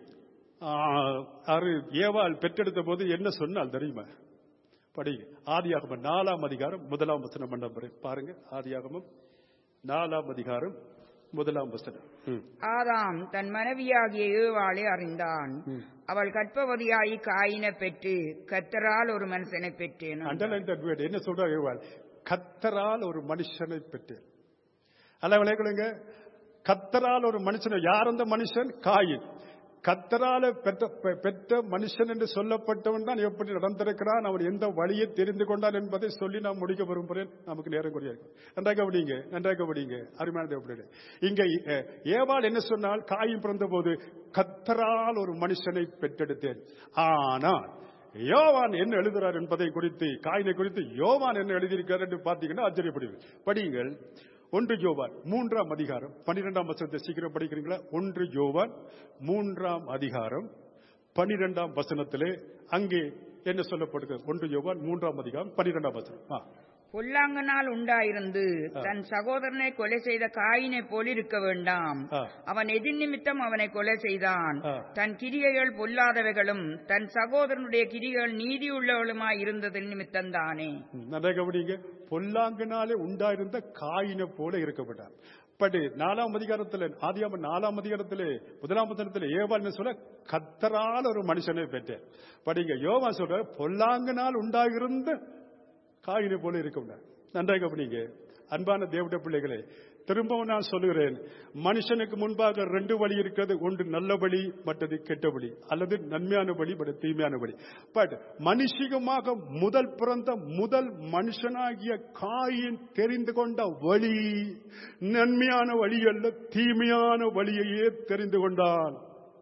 ஆ, அரு ஏவாள் பெற்றெடுத்த போது என்ன சொன்னால் தெரியுமா படிங்க ஆதியாகமம் நாலாம் அதிகாரம் முதலாம் வசனம் பண்ண பாருங்க ஆதியாகமம் நாலாம் அதிகாரம் முதலாம் வசனம் ம்.
ஆதாம் தன் மனைவியாகிய ஏவாளை அறிந்தான் அவள் கற்பவதியாகி காயினை பெற்று கத்தரால் ஒரு மனுஷனை பெற்றேன்
அண்டர்லைன் தட் வேர்ட் என்ன சொல்றாங்க இவள்? கத்தரால் ஒரு மனுஷனை பெற்றேன் அல்ல விளையாடுங்க கத்தரால் ஒரு மனுஷனை யார் அந்த மனுஷன் காயின் கத்தரால பெற்ற பெ- பெற்ற மனுஷன் என்று சொல்லப்பட்டவன் தான் எப்படி நடந்திருக்கிறான் அவன் எந்த வழியை தெரிந்து கொண்டான் என்பதை சொல்லி நான் முடிக்க விரும்புகிறேன் நமக்கு நேரம் குறையா இருக்கும் நன்றாக கவனிங்க நன்றாக கவனிங்க அருமையான தேவப்பிள்ளைகளே. இங்க அஹ், ஏவாள் என்ன சொன்னால் காயின் பிறந்தபோது கத்தரால் ஒரு மனுஷனை பெற்றெடுத்தேன் ஆனால் யோவான் என்ன எழுதுறார் என்பதை குறித்து காயினை குறித்து யோவான் என்ன எழுதியிருக்கார் என்று பார்த்தீங்கன்னா ஆச்சரியப்படுவீர்கள் படியுங்கள் ஒன்று யோவான் மூன்றாம் அதிகாரம் பன்னிரெண்டாம் வசனத்தை சீக்கிரம் படிக்கிறீங்களா ஒன்று யோவான் மூன்றாம் அதிகாரம் பன்னிரெண்டாம் வசனத்திலே அங்கே என்ன சொல்லப்படுகிறது ஒன்று யோவான் மூன்றாம் அதிகாரம் பன்னிரெண்டாம் வசனம் ஆ.
பொல்லாங்கனால் உண்டாயிருந்து தன் சகோதரனை கொலை செய்த காயினை போல் இருக்க வேண்டாம்
ஆ.
அவன் எதிர் நிமித்தம் அவனை கொலை செய்தான்
ஆ.
தன் கிரியைகள் பொல்லாதவைகளும் தன் சகோதரனுடைய கிரிகள் நீதியுள்ளவளுமாய் இருந்ததன் நிமித்தம்தானே
ம், நன்றாக கவனிங்க பொல்லாங்கினாலே உண்டாயிருந்த காயினை போல இருக்கப்பட்டார் பட் நாலாம் அதிகாரத்தில் ஆதியாம நாலாம் அதிகாரத்திலே முதலாம் வசனத்தில் ஏவாள் என்ன சொல்ல கத்தரால் ஒரு மனுஷனை பெற்றேன் படிங்க யோவா சொல்ற பொல்லாங்கினால் உண்டாகிருந்த காயினை போல இருக்க நன்றாக கவனிங்க அன்பான தேவட பிள்ளைகளே திரும்பவும் நான் சொல்லுகிறேன் மனுஷனுக்கு முன்பாக ரெண்டு வழி இருக்கிறது ஒன்று நல்ல வழி மற்றது கெட்ட வழி அல்லது நன்மையான வழி மற்ற தீமையான வழி பட் மனுஷிகமாக முதல் பிறந்த முதல் மனுஷனாகிய காயின் தெரிந்து கொண்ட வழி நன்மையான வழி அல்ல தீமையான வழியையே தெரிந்து கொண்டான்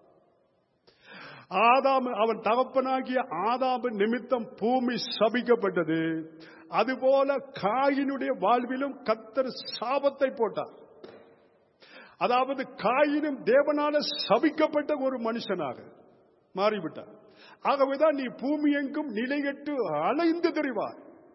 ஆதாம் அவன் தகப்பனாகிய ஆதாம் நிமித்தம் பூமி சபிக்கப்பட்டது அதுபோல காயினுடைய வாழ்விலும் கத்தர் சாபத்தை போட்டார் அதாவது காயினும் தேவனால சபிக்கப்பட்ட ஒரு மனுஷனாக மாறிவிட்டார் ஆகவேதான் நீ பூமி எங்கும் நிலையற்று அலைந்து தெரிவார்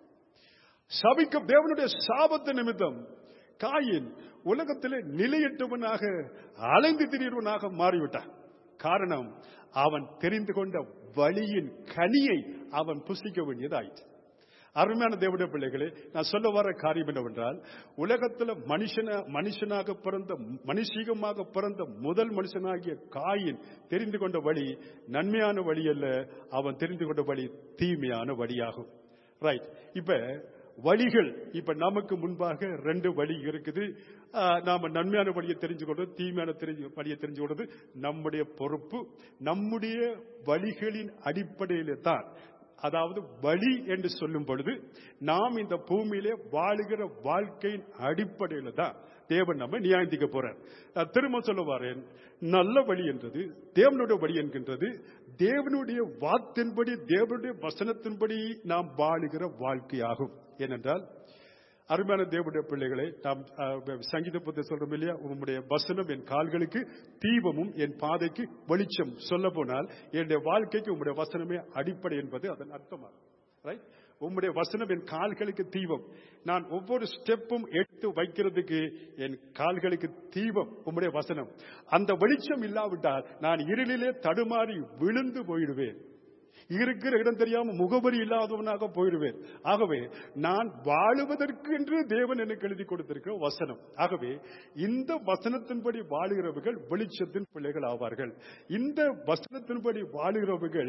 சபிக்க தேவனுடைய சாபத்து நிமித்தம் காயின் உலகத்திலே நிலையற்றவனாக அலைந்து திரிவனாக மாறிவிட்டான் காரணம் அவன் தெரிந்து கொண்ட வழியின் கனியை அவன் புசிக்க வேண்டியதாயிற்று அருமையான தேவனுடைய பிள்ளைகளே நான் சொல்ல வர காரியம் என்னவென்றால் உலகத்துல மனுஷன மனுஷனாக பிறந்த மனுஷீகமாக பிறந்த முதல் மனுஷனாகிய காயின் தெரிந்து கொண்ட வழி நன்மையான வழி அல்ல அவன் தெரிந்து கொண்ட வழி தீமையான வழியாகும் ரைட் இப்ப வழிகள் இப்ப நமக்கு முன்பாக ரெண்டு வழி இருக்குது ஆஹ், நாம நன்மையான வழியை தெரிஞ்சு கொள்வது தீமையான தெரிஞ்சு வழியை தெரிஞ்சு கொள்வது நம்முடைய பொறுப்பு நம்முடைய வழிகளின் அடிப்படையிலே தான் அதாவது வழி என்று சொல்லும் பொழுது நாம் இந்த பூமியிலே வாழுகிற வாழ்க்கையின் அடிப்படையில தான் தேவன் நம்ம நியாயந்திக்க போறார் நான் திரும்ப சொல்ல வரேன் நல்ல வழி என்றது தேவனுடைய வழி என்கின்றது தேவனுடைய வாத்தின்படி தேவனுடைய வசனத்தின்படி நாம் வாழுகிற வாழ்க்கையாகும் ஏனென்றால் அருமையான தேவனுடைய பிள்ளைகளை நாம் அஹ், சங்கீத புத்த சொல்றோம் இல்லையா உம்முடைய வசனம் என் கால்களுக்கு தீபமும் என் பாதைக்கு வெளிச்சம் சொல்ல போனால் என்னுடைய வாழ்க்கைக்கு உம்முடைய வசனமே அடிப்படை என்பது அதன் அர்த்தமாகும் ரைட் உம்முடைய வசனம் என் கால்களுக்கு தீபம் நான் ஒவ்வொரு ஸ்டெப்பும் எடுத்து வைக்கிறதுக்கு என் கால்களுக்கு தீபம் உம்முடைய வசனம் அந்த வெளிச்சம் இல்லாவிட்டால் நான் இருளிலே தடுமாறி விழுந்து போயிடுவேன் இருக்கிற இடம் தெரியாம முகவரி இல்லாதவனாக போயிடுவேன் ஆகவே நான் வாழுவதற்கு என்று தேவன் எனக்கு எழுதி கொடுத்திருக்கிற வசனம் ஆகவே இந்த வசனத்தின்படி வாழுகிறவர்கள் வெளிச்சத்தின் பிள்ளைகள் ஆவார்கள் இந்த வசனத்தின்படி வாழுகிறவர்கள்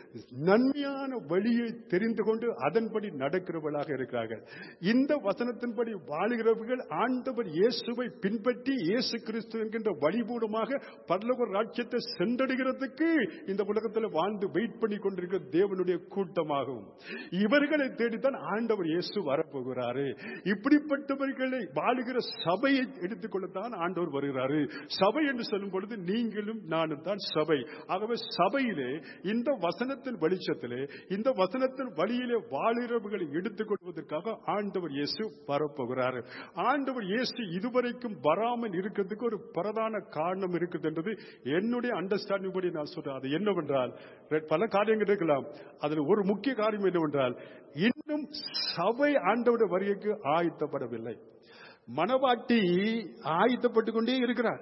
நன்மையான வழியை தெரிந்து கொண்டு அதன்படி நடக்கிறவர்களாக இருக்கிறார்கள் இந்த வசனத்தின்படி வாழுகிறவர்கள் ஆண்டவர் இயேசுவை பின்பற்றி இயேசு கிறிஸ்து என்கின்ற வழிபூடமாக பரலோக ராஜ்யத்தை சென்றடைகிறதுக்கு இந்த உலகத்தில் வாழ்ந்து வெயிட் பண்ணி கொண்டிருக்கிற தேவனுடைய கூட்டமாகும் இவர்களை தேடித்தான் ஆண்டவர் இயேசு வரப்போகிறாரு இப்படிப்பட்டவர்களை வாழுகிற சபையை எடுத்துக்கொள்ளத்தான் ஆண்டவர் வருகிறாரு சபை என்று சொல்லும் பொழுது நீங்களும் நானும் தான் சபை ஆகவே சபையிலே இந்த வசனத்தின் வெளிச்சத்திலே இந்த வசனத்தின் வழியிலே வாழுகிறவர்களை எடுத்துக்கொள்வதற்காக ஆண்டவர் இயேசு வரப்போகிறாரு ஆண்டவர் இயேசு இதுவரைக்கும் வராமல் இருக்கிறதுக்கு ஒரு பிரதான காரணம் இருக்குது என்றது என்னுடைய அண்டர்ஸ்டாண்டிங் படி நான் சொல்றேன் அது என்னவென்றால் ரெ- பல காரியங்கள் இருக்கலாம் அதில் ஒரு முக்கிய காரியம் என்னவென்றால் இன்னும் சபை ஆண்டவருடைய வருகைக்கு ஆயத்தப்படவில்லை மனவாட்டி ஆயத்தப்பட்டுக் கொண்டே இருக்கிறார்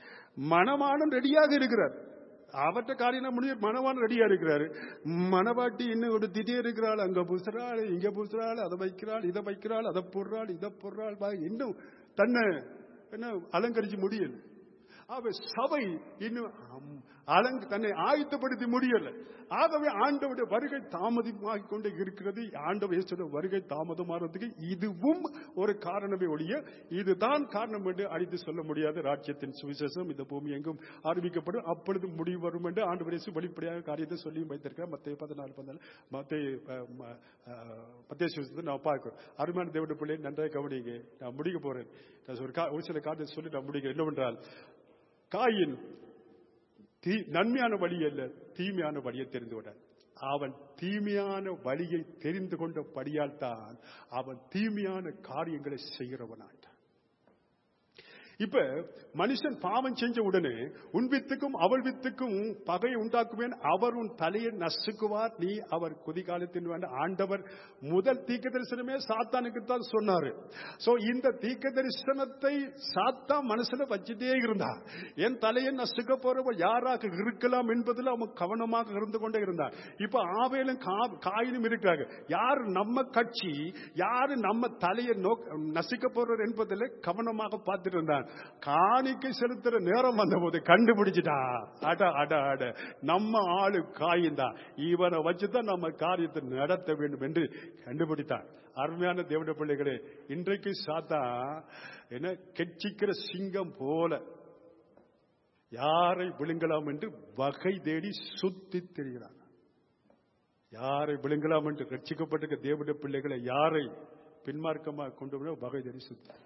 மணவாளன் ரெடியாக இருக்கிறார் அவற்ற காரியம் முடிய மணவாளன் ரெடியா இருக்கிறாரு மணவாட்டி இன்னும் ஒரு திடீர் இருக்கிறாள் அங்க புசுறாள் இங்க புசுறாள் அதை வைக்கிறாள் இதை வைக்கிறாள் அதை போடுறாள் இதை போடுறாள் பா, இன்னும் தன்னை என்ன அலங்கரிச்சு முடியல அவ சபை இன்னும் அம், அலங்க தன்னை ஆயத்தப்படுத்தி முடியல ஆகவே ஆண்டவருடைய வருகை தாமதமாகிக் கொண்டே இருக்கிறது ஆண்டவர் இயேசுடைய வருகை தாமதமானதுக்கு இதுவும் ஒரு காரணமே ஒழிய இதுதான் காரணம் என்று அடித்து சொல்ல முடியாது ராஜ்யத்தின் சுவிசேஷம் இந்த பூமி எங்கும் ஆரம்பிக்கப்படும் அப்பொழுது முடிவு வரும் என்று ஆண்டவர் இயேசு வெளிப்படையாக காரியத்தை சொல்லியும் வைத்திருக்கிறார் மத்திய பதினாலு பதினாலு மத்திய மத்திய சுவிசேஷத்தை நான் பார்க்கிறோம் அருமையான தேவனுடைய பிள்ளை நன்றாக கவனிங்க நான் முடிக்க போறேன் நான் ஒரு கா- ஒரு சில காரியத்தை சொல்லி நான் முடிக்கிறேன் என்னவென்றால் காயின் தீ நன்மையான வழி அல்ல தீமையான வழியை தெரிந்து கொண்டான் அவன் தீமையான வழியை தெரிந்து கொண்ட படியால் தான் அவன் தீமையான காரியங்களை செய்கிறவனான் இப்ப மனுஷன் பாவம் செஞ்ச உடனே உன் வித்துக்கும் அவள் வித்துக்கும் பகை உண்டாக்குவேன் அவர் உன் தலையை நசுக்குவார் நீ அவர் குதிகாலத்தின் வேண்ட ஆண்டவர் முதல் தீக்க தரிசனமே சாத்தானுக்கு தான் சொன்னாரு சோ இந்த தீக்க தரிசனத்தை சாத்தா மனசுல வச்சுட்டே இருந்தார் என் தலையை நசுக்க போறவர் யாராக இருக்கலாம் என்பதில் அவன் கவனமாக இருந்து கொண்டே இருந்தார் இப்ப ஆவேலும் கா- காயினும் இருக்கிறாங்க யாரு நம்ம கட்சி யாரு நம்ம தலையை நோக் நசுக்க போறவர் என்பதில் கவனமாக பார்த்துட்டு இருந்தான் காணிக்கை செலுத்துற நேரம் வந்தபோது கண்டுபிடிச்சிட்டா அட அட அட நம்ம ஆளு காயுந்தான் இவனை வச்சுதான் நம்ம காரியத்தை நடத்த வேண்டும் என்று கண்டுபிடித்தான் அருமையான தேவட பிள்ளைகளே இன்றைக்கு சாத்தா என்ன கெச்சிக்கிற சிங்கம் போல யாரை விழுங்கலாம் என்று வகை தேடி சுத்தி திரிகிறான் யாரை விழுங்கலாம் என்று ரட்சிக்கப்பட்டிருக்க தேவட பிள்ளைகளை யாரை பின்மார்க்கமாக கொண்டு வர வகை தேடி சுத்தி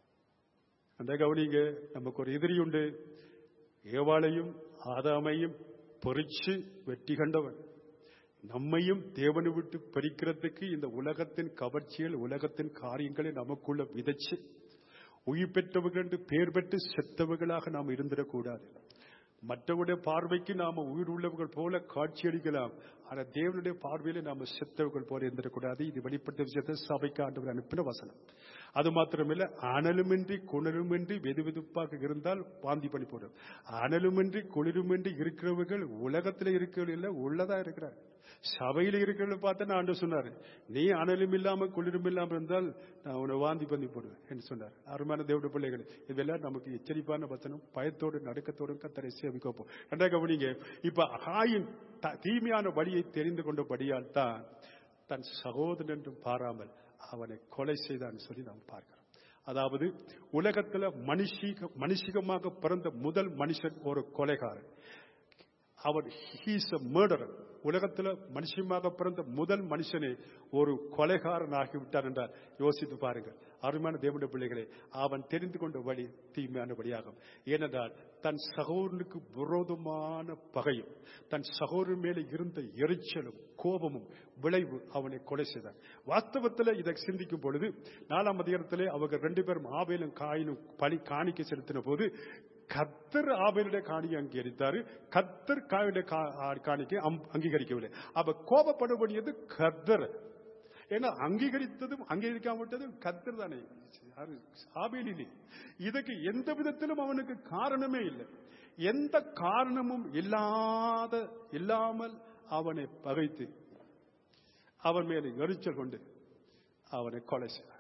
அந்த கவனிங்க நமக்கு ஒரு எதிரி உண்டு ஏவாளையும் ஆதாமையும் பொறிச்சு வெற்றி கண்டவன் நம்மையும் தேவனை விட்டு பறிக்கிறதுக்கு இந்த உலகத்தின் கவர்ச்சிகள் உலகத்தின் காரியங்களை நமக்குள்ள விதைச்சு உயிர் பெற்றவர்கள் என்று பெயர் பெற்று செத்தவர்களாக நாம் இருந்திடக்கூடாது மற்றவருடைய பார்வைக்கு நாம உயிர் உள்ளவர்கள் போல காட்சியளிக்கலாம் ஆனா தேவனுடைய பார்வையில நாம செத்தவர்கள் போல இருந்திடக்கூடாது இது வெளிப்பட்ட விஷயத்தை சபைக்கு ஆண்டவர் அனுப்பின வசனம் அது மாத்திரமில்ல அனலுமின்றி குணலுமின்றி வெது வெதுப்பாக இருந்தால் வாந்தி பண்ணி போடும் அனலுமின்றி குளிருமின்றி இருக்கிறவர்கள் உலகத்துல இருக்கிறவர்கள் இல்ல உள்ளதா இருக்கிறார் சபையில இருக்கிறவங்க பார்த்து நான் ஆண்டு சொன்னாரு நீ அனலும் இல்லாம குளிரும் இல்லாம இருந்தால் நான் உன்னை வாந்தி பண்ணி போடுவேன் என்று சொன்னார் அருமையான தேவட பிள்ளைகள் இதெல்லாம் நமக்கு எச்சரிப்பான வசனம் பயத்தோடு நடுக்கத்தோடு கத்தரை சேமிக்கப்போம் ரெண்டா கவனிங்க இப்ப ஆயின் த- தீமையான வழியை தெரிந்து கொண்டபடியால் தான் தன் சகோதரன் என்றும் பாராமல் அவனை கொலை செய்தான் சொல்லி நாம் பார்க்கிறோம் அதாவது உலகத்துல மனுஷிக மனுஷிகமாக பிறந்த முதல் மனுஷன் ஒரு கொலைகாரன் அவர் ஹீஸ் அ மர்டரர் உலகத்துல மனுஷமாக பிறந்த முதல் மனுஷனே ஒரு கொலைகாரன் ஆகிவிட்டார் என்றார் யோசித்து பாருங்கள் அருமையான தேவனுடைய பிள்ளைகளே அவன் தெரிந்து கொண்ட வழி தீமையான வழியாகும் ஏனென்றால் தன் சகோதரனுக்கு விரோதமான பகையும் தன் சகோதரன் மேலே இருந்த எரிச்சலும் கோபமும் விளைவு அவனை கொலை செய்தான் வாஸ்தவத்தில் இதை சிந்திக்கும் பொழுது நாலாம் அதிகாரத்திலே அவங்க ரெண்டு பேரும் ஆவேலும் காயினும் பலி காணிக்கை செலுத்தின போது கத்தர் ஆபேலுடைய காணியை அங்கீகரித்தாரு கத்தர் காயுடைய காணிக்கை அம்- அங்கீகரிக்கவில்லை அப்ப கோபப்படக்கூடியது கத்தர் ஏன்னா அங்கீகரித்ததும் அங்கீகரிக்காம விட்டதும் கத்தர் தானே யாரு? ஆபேல் இல்லை இதுக்கு எந்த விதத்திலும் அவனுக்கு காரணமே இல்லை எந்த காரணமும் இல்லாத இல்லாமல் அவனை பகைத்து அவன் மேலே எரிச்சல் கொண்டு அவனை கொலை செய்தார்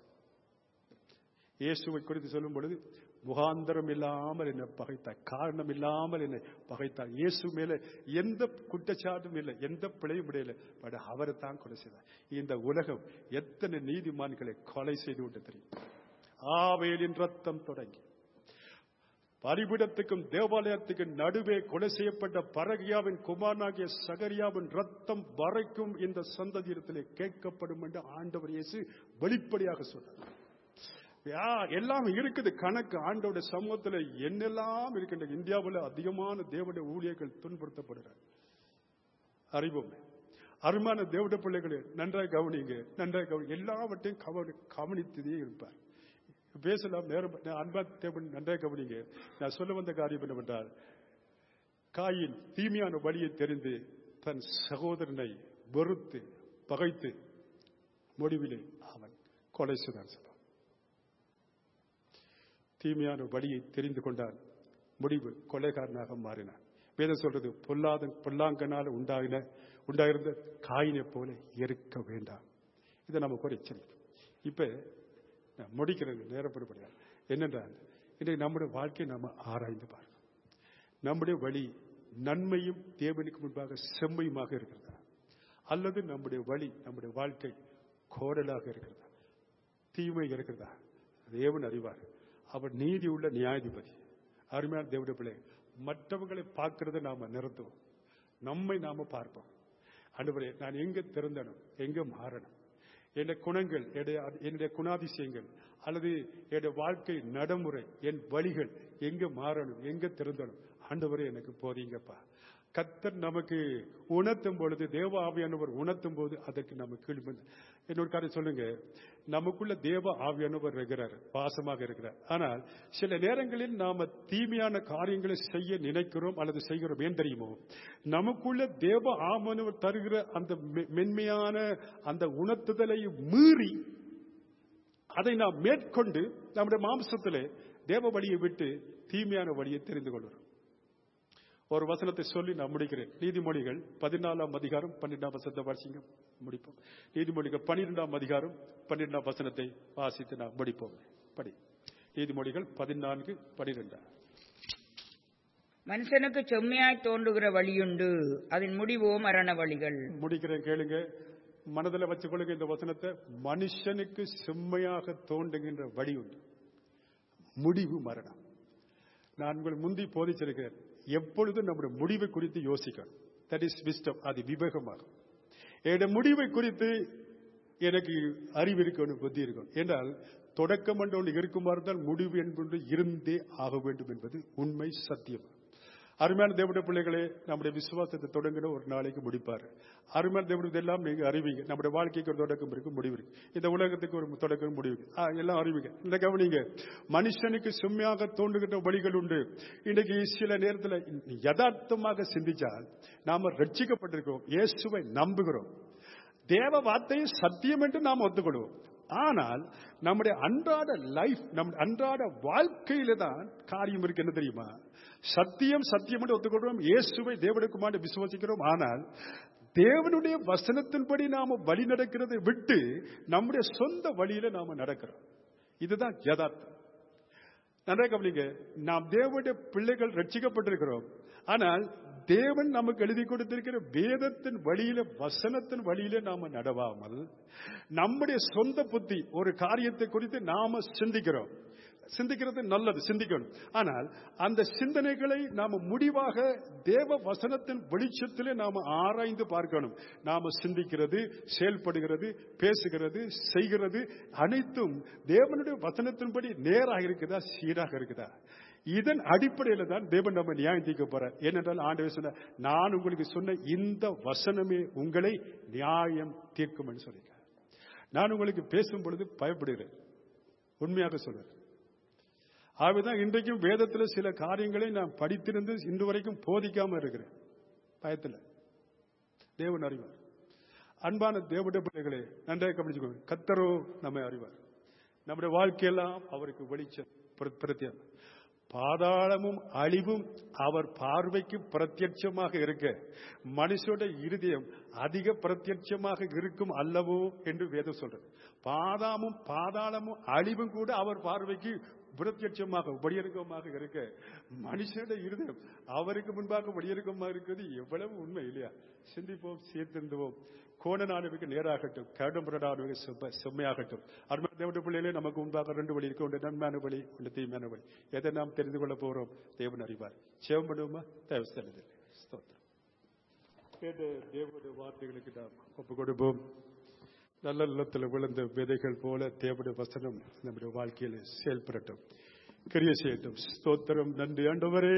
இயேசுவை குறித்து சொல்லும் பொழுது முகாந்தரம் இல்லாமல் என்னை பகைத்தார் காரணம் இல்லாமல் என்னை பகைத்தார் இயேசு மேல எந்த குற்றச்சாட்டும் இல்லை எந்த பிழையும் இடையில பட் அவரை தான் கொலை செய்தார் இந்த உலகம் எத்தனை நீதிமான்களை கொலை செய்து விட்டு தெரியும் ஆவேலின் ரத்தம் தொடங்கி பலிபிடத்துக்கும் தேவாலயத்துக்கும் நடுவே கொலை செய்யப்பட்ட பரகியாவின் குமாரனாகிய சகரியாவின் ரத்தம் வரைக்கும் இந்த சந்ததியிடத்திலே கேட்கப்படும் என்று ஆண்டவர் இயேசு வெளிப்படையாக சொன்னார் யா, எல்லாம் இருக்குது கணக்கு ஆண்டோட சமூகத்துல என்னெல்லாம் இருக்கின்ற இந்தியாவில் அதிகமான தேவனுடைய ஊழியர்கள் துன்புறுத்தப்படுறார் அறிவோம் அருமான தேவட பிள்ளைகளே நன்றாய் கவனிங்க நன்றாய் கவனி எல்லாவற்றையும் கவனி கவனித்ததே இருப்பார் பேசலாம் நேரம் நான் அன்பா தேவன் நன்றாய் கவனிங்க நான் சொல்ல வந்த காரியம் என்னவென்றால் காயின் தீமையான வழியை தெரிந்து தன் சகோதரனை வெறுத்து பகைத்து முடிவிலே அவன் கொலை செய்தான் சொல்றான் தீமையான வழியை தெரிந்து கொண்டான் முடிவு கொலைகாரனாக மாறினான் வேதம் சொல்றது பொல்லாத பொல்லாங்கனால் உண்டாகின உண்டாயிருந்த காயினை போல இருக்க வேண்டாம் இதை நமக்கு ஒரு எச்சரிக்கை இப்ப நான் முடிக்கிறது நேரப்படுபடியா என்னென்றால் இன்றைக்கு நம்முடைய வாழ்க்கையை நாம ஆராய்ந்து பார்க்கணும் நம்முடைய வழி நன்மையும் தேவனுக்கு முன்பாக செம்மையுமாக இருக்கிறதா அல்லது நம்முடைய வழி நம்முடைய வாழ்க்கை கோடலாக இருக்கிறதா தீமை இருக்கிறதா தேவன் அறிவார் அவர் நீதி உள்ள நியாயாதிபதி அருமையான தேவடைய பிள்ளை மற்றவங்களை பார்க்கறத நாம நிறுத்துவோம் நம்மை நாம பார்ப்போம் ஆண்டவரே நான் எங்க திறந்தனும் எங்க மாறணும் என்னுடைய குணங்கள் என்னுடைய என்னுடைய குணாதிசயங்கள் அல்லது என்னுடைய வாழ்க்கை நடைமுறை என் வழிகள் எங்க மாறணும் எங்க திறந்தணும் ஆண்டவரே எனக்கு போதீங்கப்பா கத்தர் நமக்கு உணர்த்தும் பொழுது தேவ ஆவியானவர் உணர்த்தும் போது அதற்கு நம்ம கீழ் என்னோட காரியம் சொல்லுங்க நமக்குள்ள தேவ ஆவியானவர் இருக்கிறார் பாசமாக இருக்கிறார் ஆனால் சில நேரங்களில் நாம தீமையான காரியங்களை செய்ய நினைக்கிறோம் அல்லது செய்கிறோம் ஏன் தெரியுமோ நமக்குள்ள தேவ ஆவியானவர் தருகிற அந்த மெ- மென்மையான அந்த உணர்த்துதலை மீறி அதை நாம் மேற்கொண்டு நம்முடைய மாம்சத்திலே தேவ வழியை விட்டு தீமையான வழியை தெரிந்து கொள்கிறோம் ஒரு வசனத்தை சொல்லி நான் முடிக்கிறேன் நீதிமொழிகள் பதினாலாம் அதிகாரம் பன்னிரெண்டாம் வசனத்தை வாசிங்க முடிப்போம் நீதிமொழிகள் பன்னிரெண்டாம் அதிகாரம் பன்னிரெண்டாம் வசனத்தை வாசித்து நான் முடிப்போம் படி நீதிமொழிகள் பதினான்கு பனிரெண்டாம்
மனுஷனுக்கு செம்மையாய் தோன்றுகிற வழியுண்டு அதன் முடிவோ மரண வழிகள்
முடிக்கிறேன் கேளுங்க மனதில் வச்சுக்கொள்ளுங்க இந்த வசனத்தை மனுஷனுக்கு செம்மையாக தோன்றுகின்ற வழி உண்டு முடிவு மரணம் நான் உங்கள் முந்தி போதிச்சிருக்கிறேன் எப்பொழுதும் நம்முடைய முடிவை குறித்து யோசிக்கணும் தட் இஸ் விஸ்டம் அது விவேகமாகும் என்னுடைய முடிவை குறித்து எனக்கு அறிவு இருக்கணும் புத்தி இருக்கணும் என்றால் தொடக்கம் என்று ஒன்று இருக்குமா இருந்தால் முடிவு என்பது இருந்தே ஆக வேண்டும் என்பது உண்மை சத்தியம் அருமையான தேவனுடைய பிள்ளைகளே நம்முடைய விசுவாசத்தை தொடங்கின ஒரு நாளைக்கு முடிப்பார் அருமையான தேவனுடைய எல்லாம் நீங்க அறிவிங்க நம்முடைய வாழ்க்கைக்கு ஒரு தொடக்கம் இருக்கு முடிவு இருக்கு இந்த உலகத்துக்கு ஒரு தொடக்கம் முடிவு இருக்கு. ஆ, எல்லாம் அறிவிங்க இந்த கவனிங்க மனுஷனுக்கு செம்மையாக தோன்றுகின்ற வழிகள் உண்டு இன்னைக்கு சில நேரத்தில் யதார்த்தமாக சிந்திச்சால் நாம ரட்சிக்கப்பட்டிருக்கிறோம் இயேசுவை நம்புகிறோம் தேவ வார்த்தையை சத்தியம் என்று நாம் ஒத்துக்கொள்வோம் ஆனால் நம்முடைய அன்றாட லைஃப் நம் அன்றாட வாழ்க்கையில தான் காரியம் இருக்கு என்ன தெரியுமா சத்தியம் சத்தியம் என்று ஒத்துக்கொள்கிறோம் இயேசுவை தேவனுக்குமாறு விசுவாசிக்கிறோம் ஆனால் தேவனுடைய வசனத்தின்படி நாம வழி நடக்கிறதை விட்டு நம்முடைய சொந்த வழியில நாம நடக்கிறோம் இதுதான் யதார்த்தம் நன்றா கவனிங்க நாம் தேவனுடைய பிள்ளைகள் ரட்சிக்கப்பட்டிருக்கிறோம் ஆனால் தேவன் நமக்கு எழுதி கொடுத்திருக்கிற வேதத்தின் வழியில வசனத்தின் வழியில நாம நடவாமல் நம்முடைய சொந்த புத்தி ஒரு காரியத்தை குறித்து நாம சிந்திக்கிறோம் சிந்திக்கிறது நல்லது சிந்திக்கணும் ஆனால் அந்த சிந்தனைகளை நாம முடிவாக தேவ வசனத்தின் வெளிச்சத்திலே நாம ஆராய்ந்து பார்க்கணும் நாம சிந்திக்கிறது செயல்படுகிறது பேசுகிறது செய்கிறது அனைத்தும் தேவனுடைய வசனத்தின்படி நேராக இருக்குதா சீராக இருக்குதா இதன் அடிப்படையில தான் தேவன் நம்ம நியாயம் தீர்க்க போறார் ஏனென்றால் ஆண்டவர் சொன்ன நான் உங்களுக்கு சொன்ன இந்த வசனமே உங்களை நியாயம் தீர்க்கும் என்று சொல்லியிருக்கார் நான் உங்களுக்கு பேசும் பொழுது பயப்படுகிறேன் உண்மையாக சொல்றேன் ஆகவேதான் இன்றைக்கும் வேதத்தில் சில காரியங்களை நான் படித்திருந்து இன்று வரைக்கும் போதிக்காம இருக்கிறேன் பயத்தில் தேவன் அறிவார் அன்பான தேவனுடைய பிள்ளைகளே நன்றாக கவனிச்சுக்கோங்க கத்தரோ நம்மை அறிவார் நம்முடைய வாழ்க்கையெல்லாம் அவருக்கு வெளிச்சம் பிர- பிரத்யம் பாதாளமும் அழிவும் அவர் பார்வைக்கு பிரத்யட்சமாக இருக்க மனுஷோட இருதயம் அதிக பிரத்யட்சமாக இருக்கும் அல்லவோ என்று வேதம் சொல்றது பாதாமும் பாதாளமும் அழிவும் கூட அவர் பார்வைக்கு பிரத்யட்சமாக வடியருக்கமாக இருக்க மனுஷனுடைய இருதயம் அவருக்கு முன்பாக வடியருக்கமாக இருக்கிறது எவ்வளவு உண்மை இல்லையா சிந்திப்போம் சீர்திருந்துவோம் கோணனானவைக்கு நேராகட்டும் கருடம்புரடானவை செம்மையாகட்டும் அருமையான தேவனுடைய பிள்ளைகளே நமக்கு முன்பாக ரெண்டு வழி இருக்கு ஒன்று நன்மையான வழி ஒன்று தீமையான வழி எதை நாம் தெரிந்து கொள்ள போறோம் தேவன் அறிவார் சேவம் பண்ணுவோமா தேவஸ்தனது ஸ்தோத்திரம் கேட்ட தேவனுடைய வார்த்தைகளுக்கு நாம் ஒப்பு கொடுப்போம் நல்ல நிலத்தில் விழுந்த விதைகள் போல தேவனுடைய வசனம் நம்முடைய வாழ்க்கையில் செயல்படட்டும் கிரிய செய்யட்டும் ஸ்தோத்திரம் நன்றி ஆண்டவரே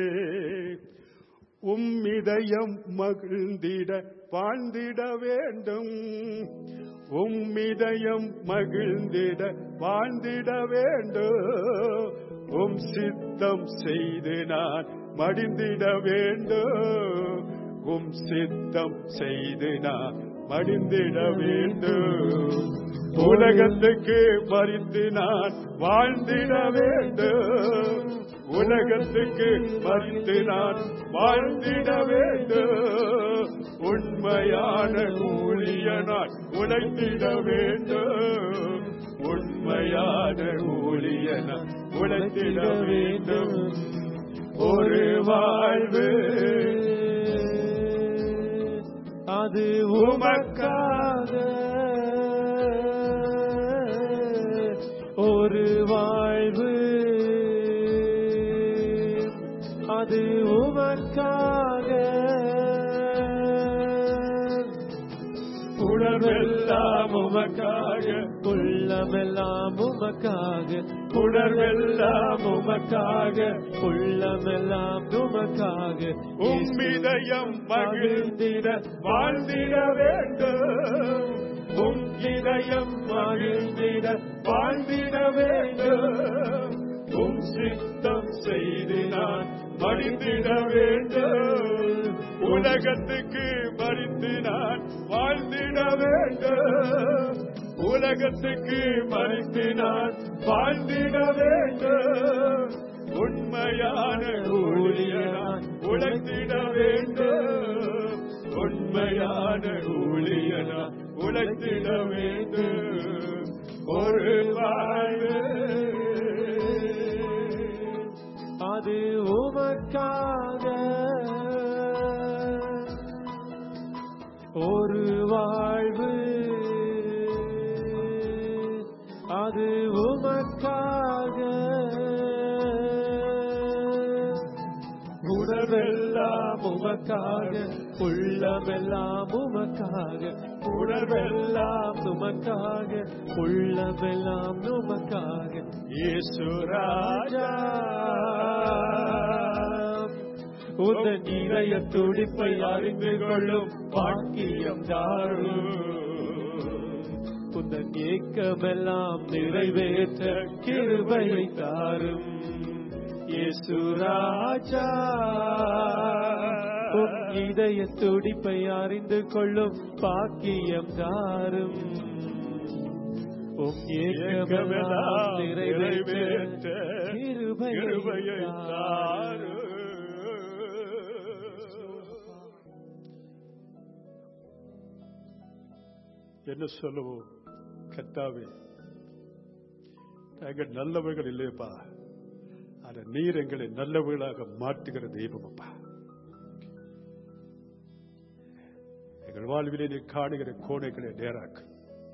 உம் இதயம் மகிழ்ந்திட வாழ்ந்திட வேண்டும் உம் இதயம் மகிழ்ந்திட வாழ்ந்திட வேண்டும் உம் சித்தம் செய்து நான் மடிந்திட வேண்டும் உம் சித்தம் செய்து நான் மடிந்திட வேண்டும் உலகத்துக்கு மறித்து நான் வாழ்ந்திட வேண்டும் உலகத்துக்கு மறித்து நான் வாழ்ந்திட வேண்டும் உண்மையான ஊழிய நான் உழைத்திட வேண்டும் உண்மையான உண்மையான ஊழியன உழைத்திட வேண்டும் ஒரு வாழ்வு
அது உமக்காக ஒரு வாழ்வு அது உமக்காக
உணர்வெல்லாம் உமக்காக
உள்ளமெல்லாம் உமக்காக
உணர்வெல்லாம் உமக்காக
உள்ளமெல்லாம் உமக்காக
உம்மிதயம் மகிழ்ந்திட வாழ்ந்திட வேண்டும் உம் இதயம் மகிழ்ந்திட வாழ்ந்திட வேண்டும் உம் சித்தம் செய்து நான் மடிந்திட வேண்டும் உலகத்துக்கு மறித்து நான் வாழ்ந்திட வேண்டும் உலகத்துக்கு மறித்து நான் வாழ்ந்திட வேண்டும் உண்மையான ஊழியனான் உழைத்திட வேண்டும் உண்மையான ஊழியனான் உழைத்திட வேண்டும் ஒரு வாழ்வு
அது உமக்காக ஒரு வாழ்வு அது உமக்காக உணர்வெல்லாம் உமக்காக உள்ளமெல்லாம் உமக்காக உணர்வெல்லாம் உமக்காக உள்ளமெல்லாம் உமக்காக
இயேசு ராஜா
உந்தன் இதய துடிப்பை அறிந்து கொள்ளும் பாக்கியம் தாரும் உந்தன் ஏக்கமெல்லாம் நிறைவேற்ற கிருபையை தாரும் இயேசு ராஜா உன் இதய துடிப்பை அறிந்து கொள்ளும் பாக்கியம் தாரும் உம் ஏக்கமெல்லாம் நிறைவேற்ற கிருபையை
கிருபையை
தாரும்
தாரும். என்ன சொல்லுவோம் கத்தாவே நாங்கள் நல்லவர்கள் இல்லையப்பா ஆனா நீர் எங்களை நல்லவர்களாக மாற்றுகிற தெய்வம் அப்பா எங்கள் வாழ்விலே நீ காணுகிற கோணைகளை நேராக்கு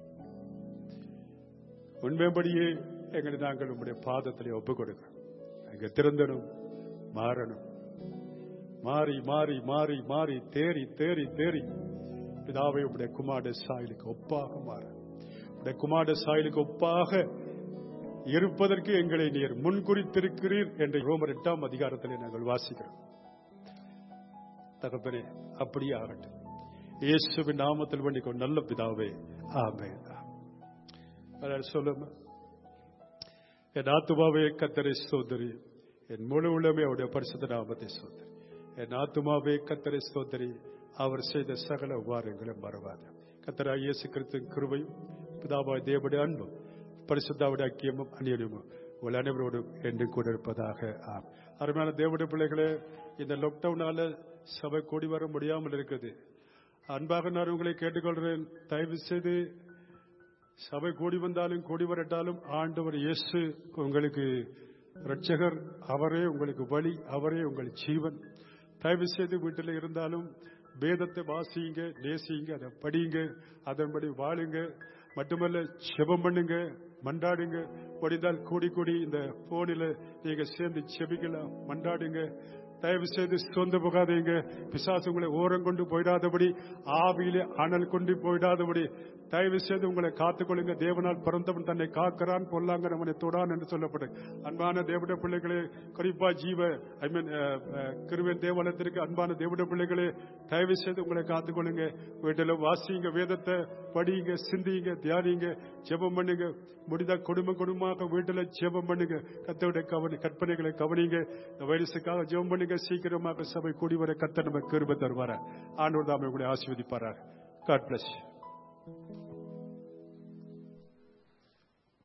உண்மைப்படியே எங்களை நாங்கள் உங்களுடைய பாதத்திலே ஒப்புக் கொடுக்கிறோம் எங்க திறந்தனும் மாறணும் மாறி மாறி மாறி மாறி தேறி தேறி தேறி பிதாவை உடைய குமார சாயலுக்கு ஒப்பாக மாற உடைய குமார சாயலுக்கு ஒப்பாக இருப்பதற்கு எங்களை நீர் முன்குறித்திருக்கிறீர் என்ற ரோமர் எட்டாம் அதிகாரத்திலே நாங்கள் வாசிக்கிறோம் தகப்பனே அப்படியே ஆகட்டும் இயேசுவின் நாமத்தில் வேண்டிக்கோ நல்ல பிதாவே ஆமே சொல்லுமா என் ஆத்துமாவே கத்தரை சோதரி என் முழு உள்ளமே அவருடைய பரிசுத்த நாமத்தை சோதரி என் ஆத்துமாவே கத்தரை சோதரி அவர் செய்த சகல உபாரங்களை மறவாத கத்தரா இயேசு கிறிஸ்துவின் கிருபையும் பிதாவாய் தேவடைய அன்பும் பரிசுத்தாவுடைய ஐக்கியமும் அந்நியமும் உங்கள் அனைவரோடும் என்று கூட இருப்பதாக ஆம் அருமையான தேவடைய பிள்ளைகளே இந்த லாக்டவுனால சபை கூடி வர முடியாமல் இருக்குது அன்பாக நான் உங்களை கேட்டுக்கொள்கிறேன் தயவு செய்து சபை கூடி வந்தாலும் கூடி வரட்டாலும் ஆண்டவர் இயேசு உங்களுக்கு ரட்சகர் அவரே உங்களுக்கு வழி அவரே உங்கள் ஜீவன் தயவு செய்து வீட்டில் இருந்தாலும் வேதத்தை வாசியுங்க நேசியுங்க அதை படியுங்க அதன்படி வாழுங்க மட்டுமல்ல செபம் பண்ணுங்க மண்டாடுங்க முடிந்தால் கூடி கூடி இந்த போனில் நீங்க சேர்ந்து செபிக்கலாம் மண்டாடுங்க தயவு செய்து சொந்த போகாதீங்க பிசாசு உங்களை ஓரம் கொண்டு போயிடாதபடி ஆவியிலே அனல் கொண்டு போயிடாதபடி தயவு செய்து உங்களை காத்துக்கொள்ளுங்க தேவனால் பிறந்தவன் தன்னை காக்கிறான் பொல்லாங்க நம்மனை தொடான் என்று சொல்லப்படும் அன்பான தேவட பிள்ளைகளே குறிப்பா ஜீவ ஐ மீன் கிருவன் தேவாலயத்திற்கு அன்பான தேவட பிள்ளைகளே தயவு செய்து உங்களை காத்துக்கொள்ளுங்க வீட்டில் வாசிங்க வேதத்தை படியுங்க சிந்தியுங்க தியானிங்க ஜெபம் பண்ணுங்க முடிந்தா குடும்பம் குடும்பமாக வீட்டில் ஜெபம் பண்ணுங்க கத்தோட கவனி கற்பனைகளை கவனிங்க இந்த வைரஸுக்காக ஜெபம் பண்ணுங்க சீக்கிரமாக சபை கூடி வர கத்த நம்ம கிருப தருவார ஆண்டவர் தாமே உங்களை ஆசீர்வதிப்பாரார் காட் பிளஸ்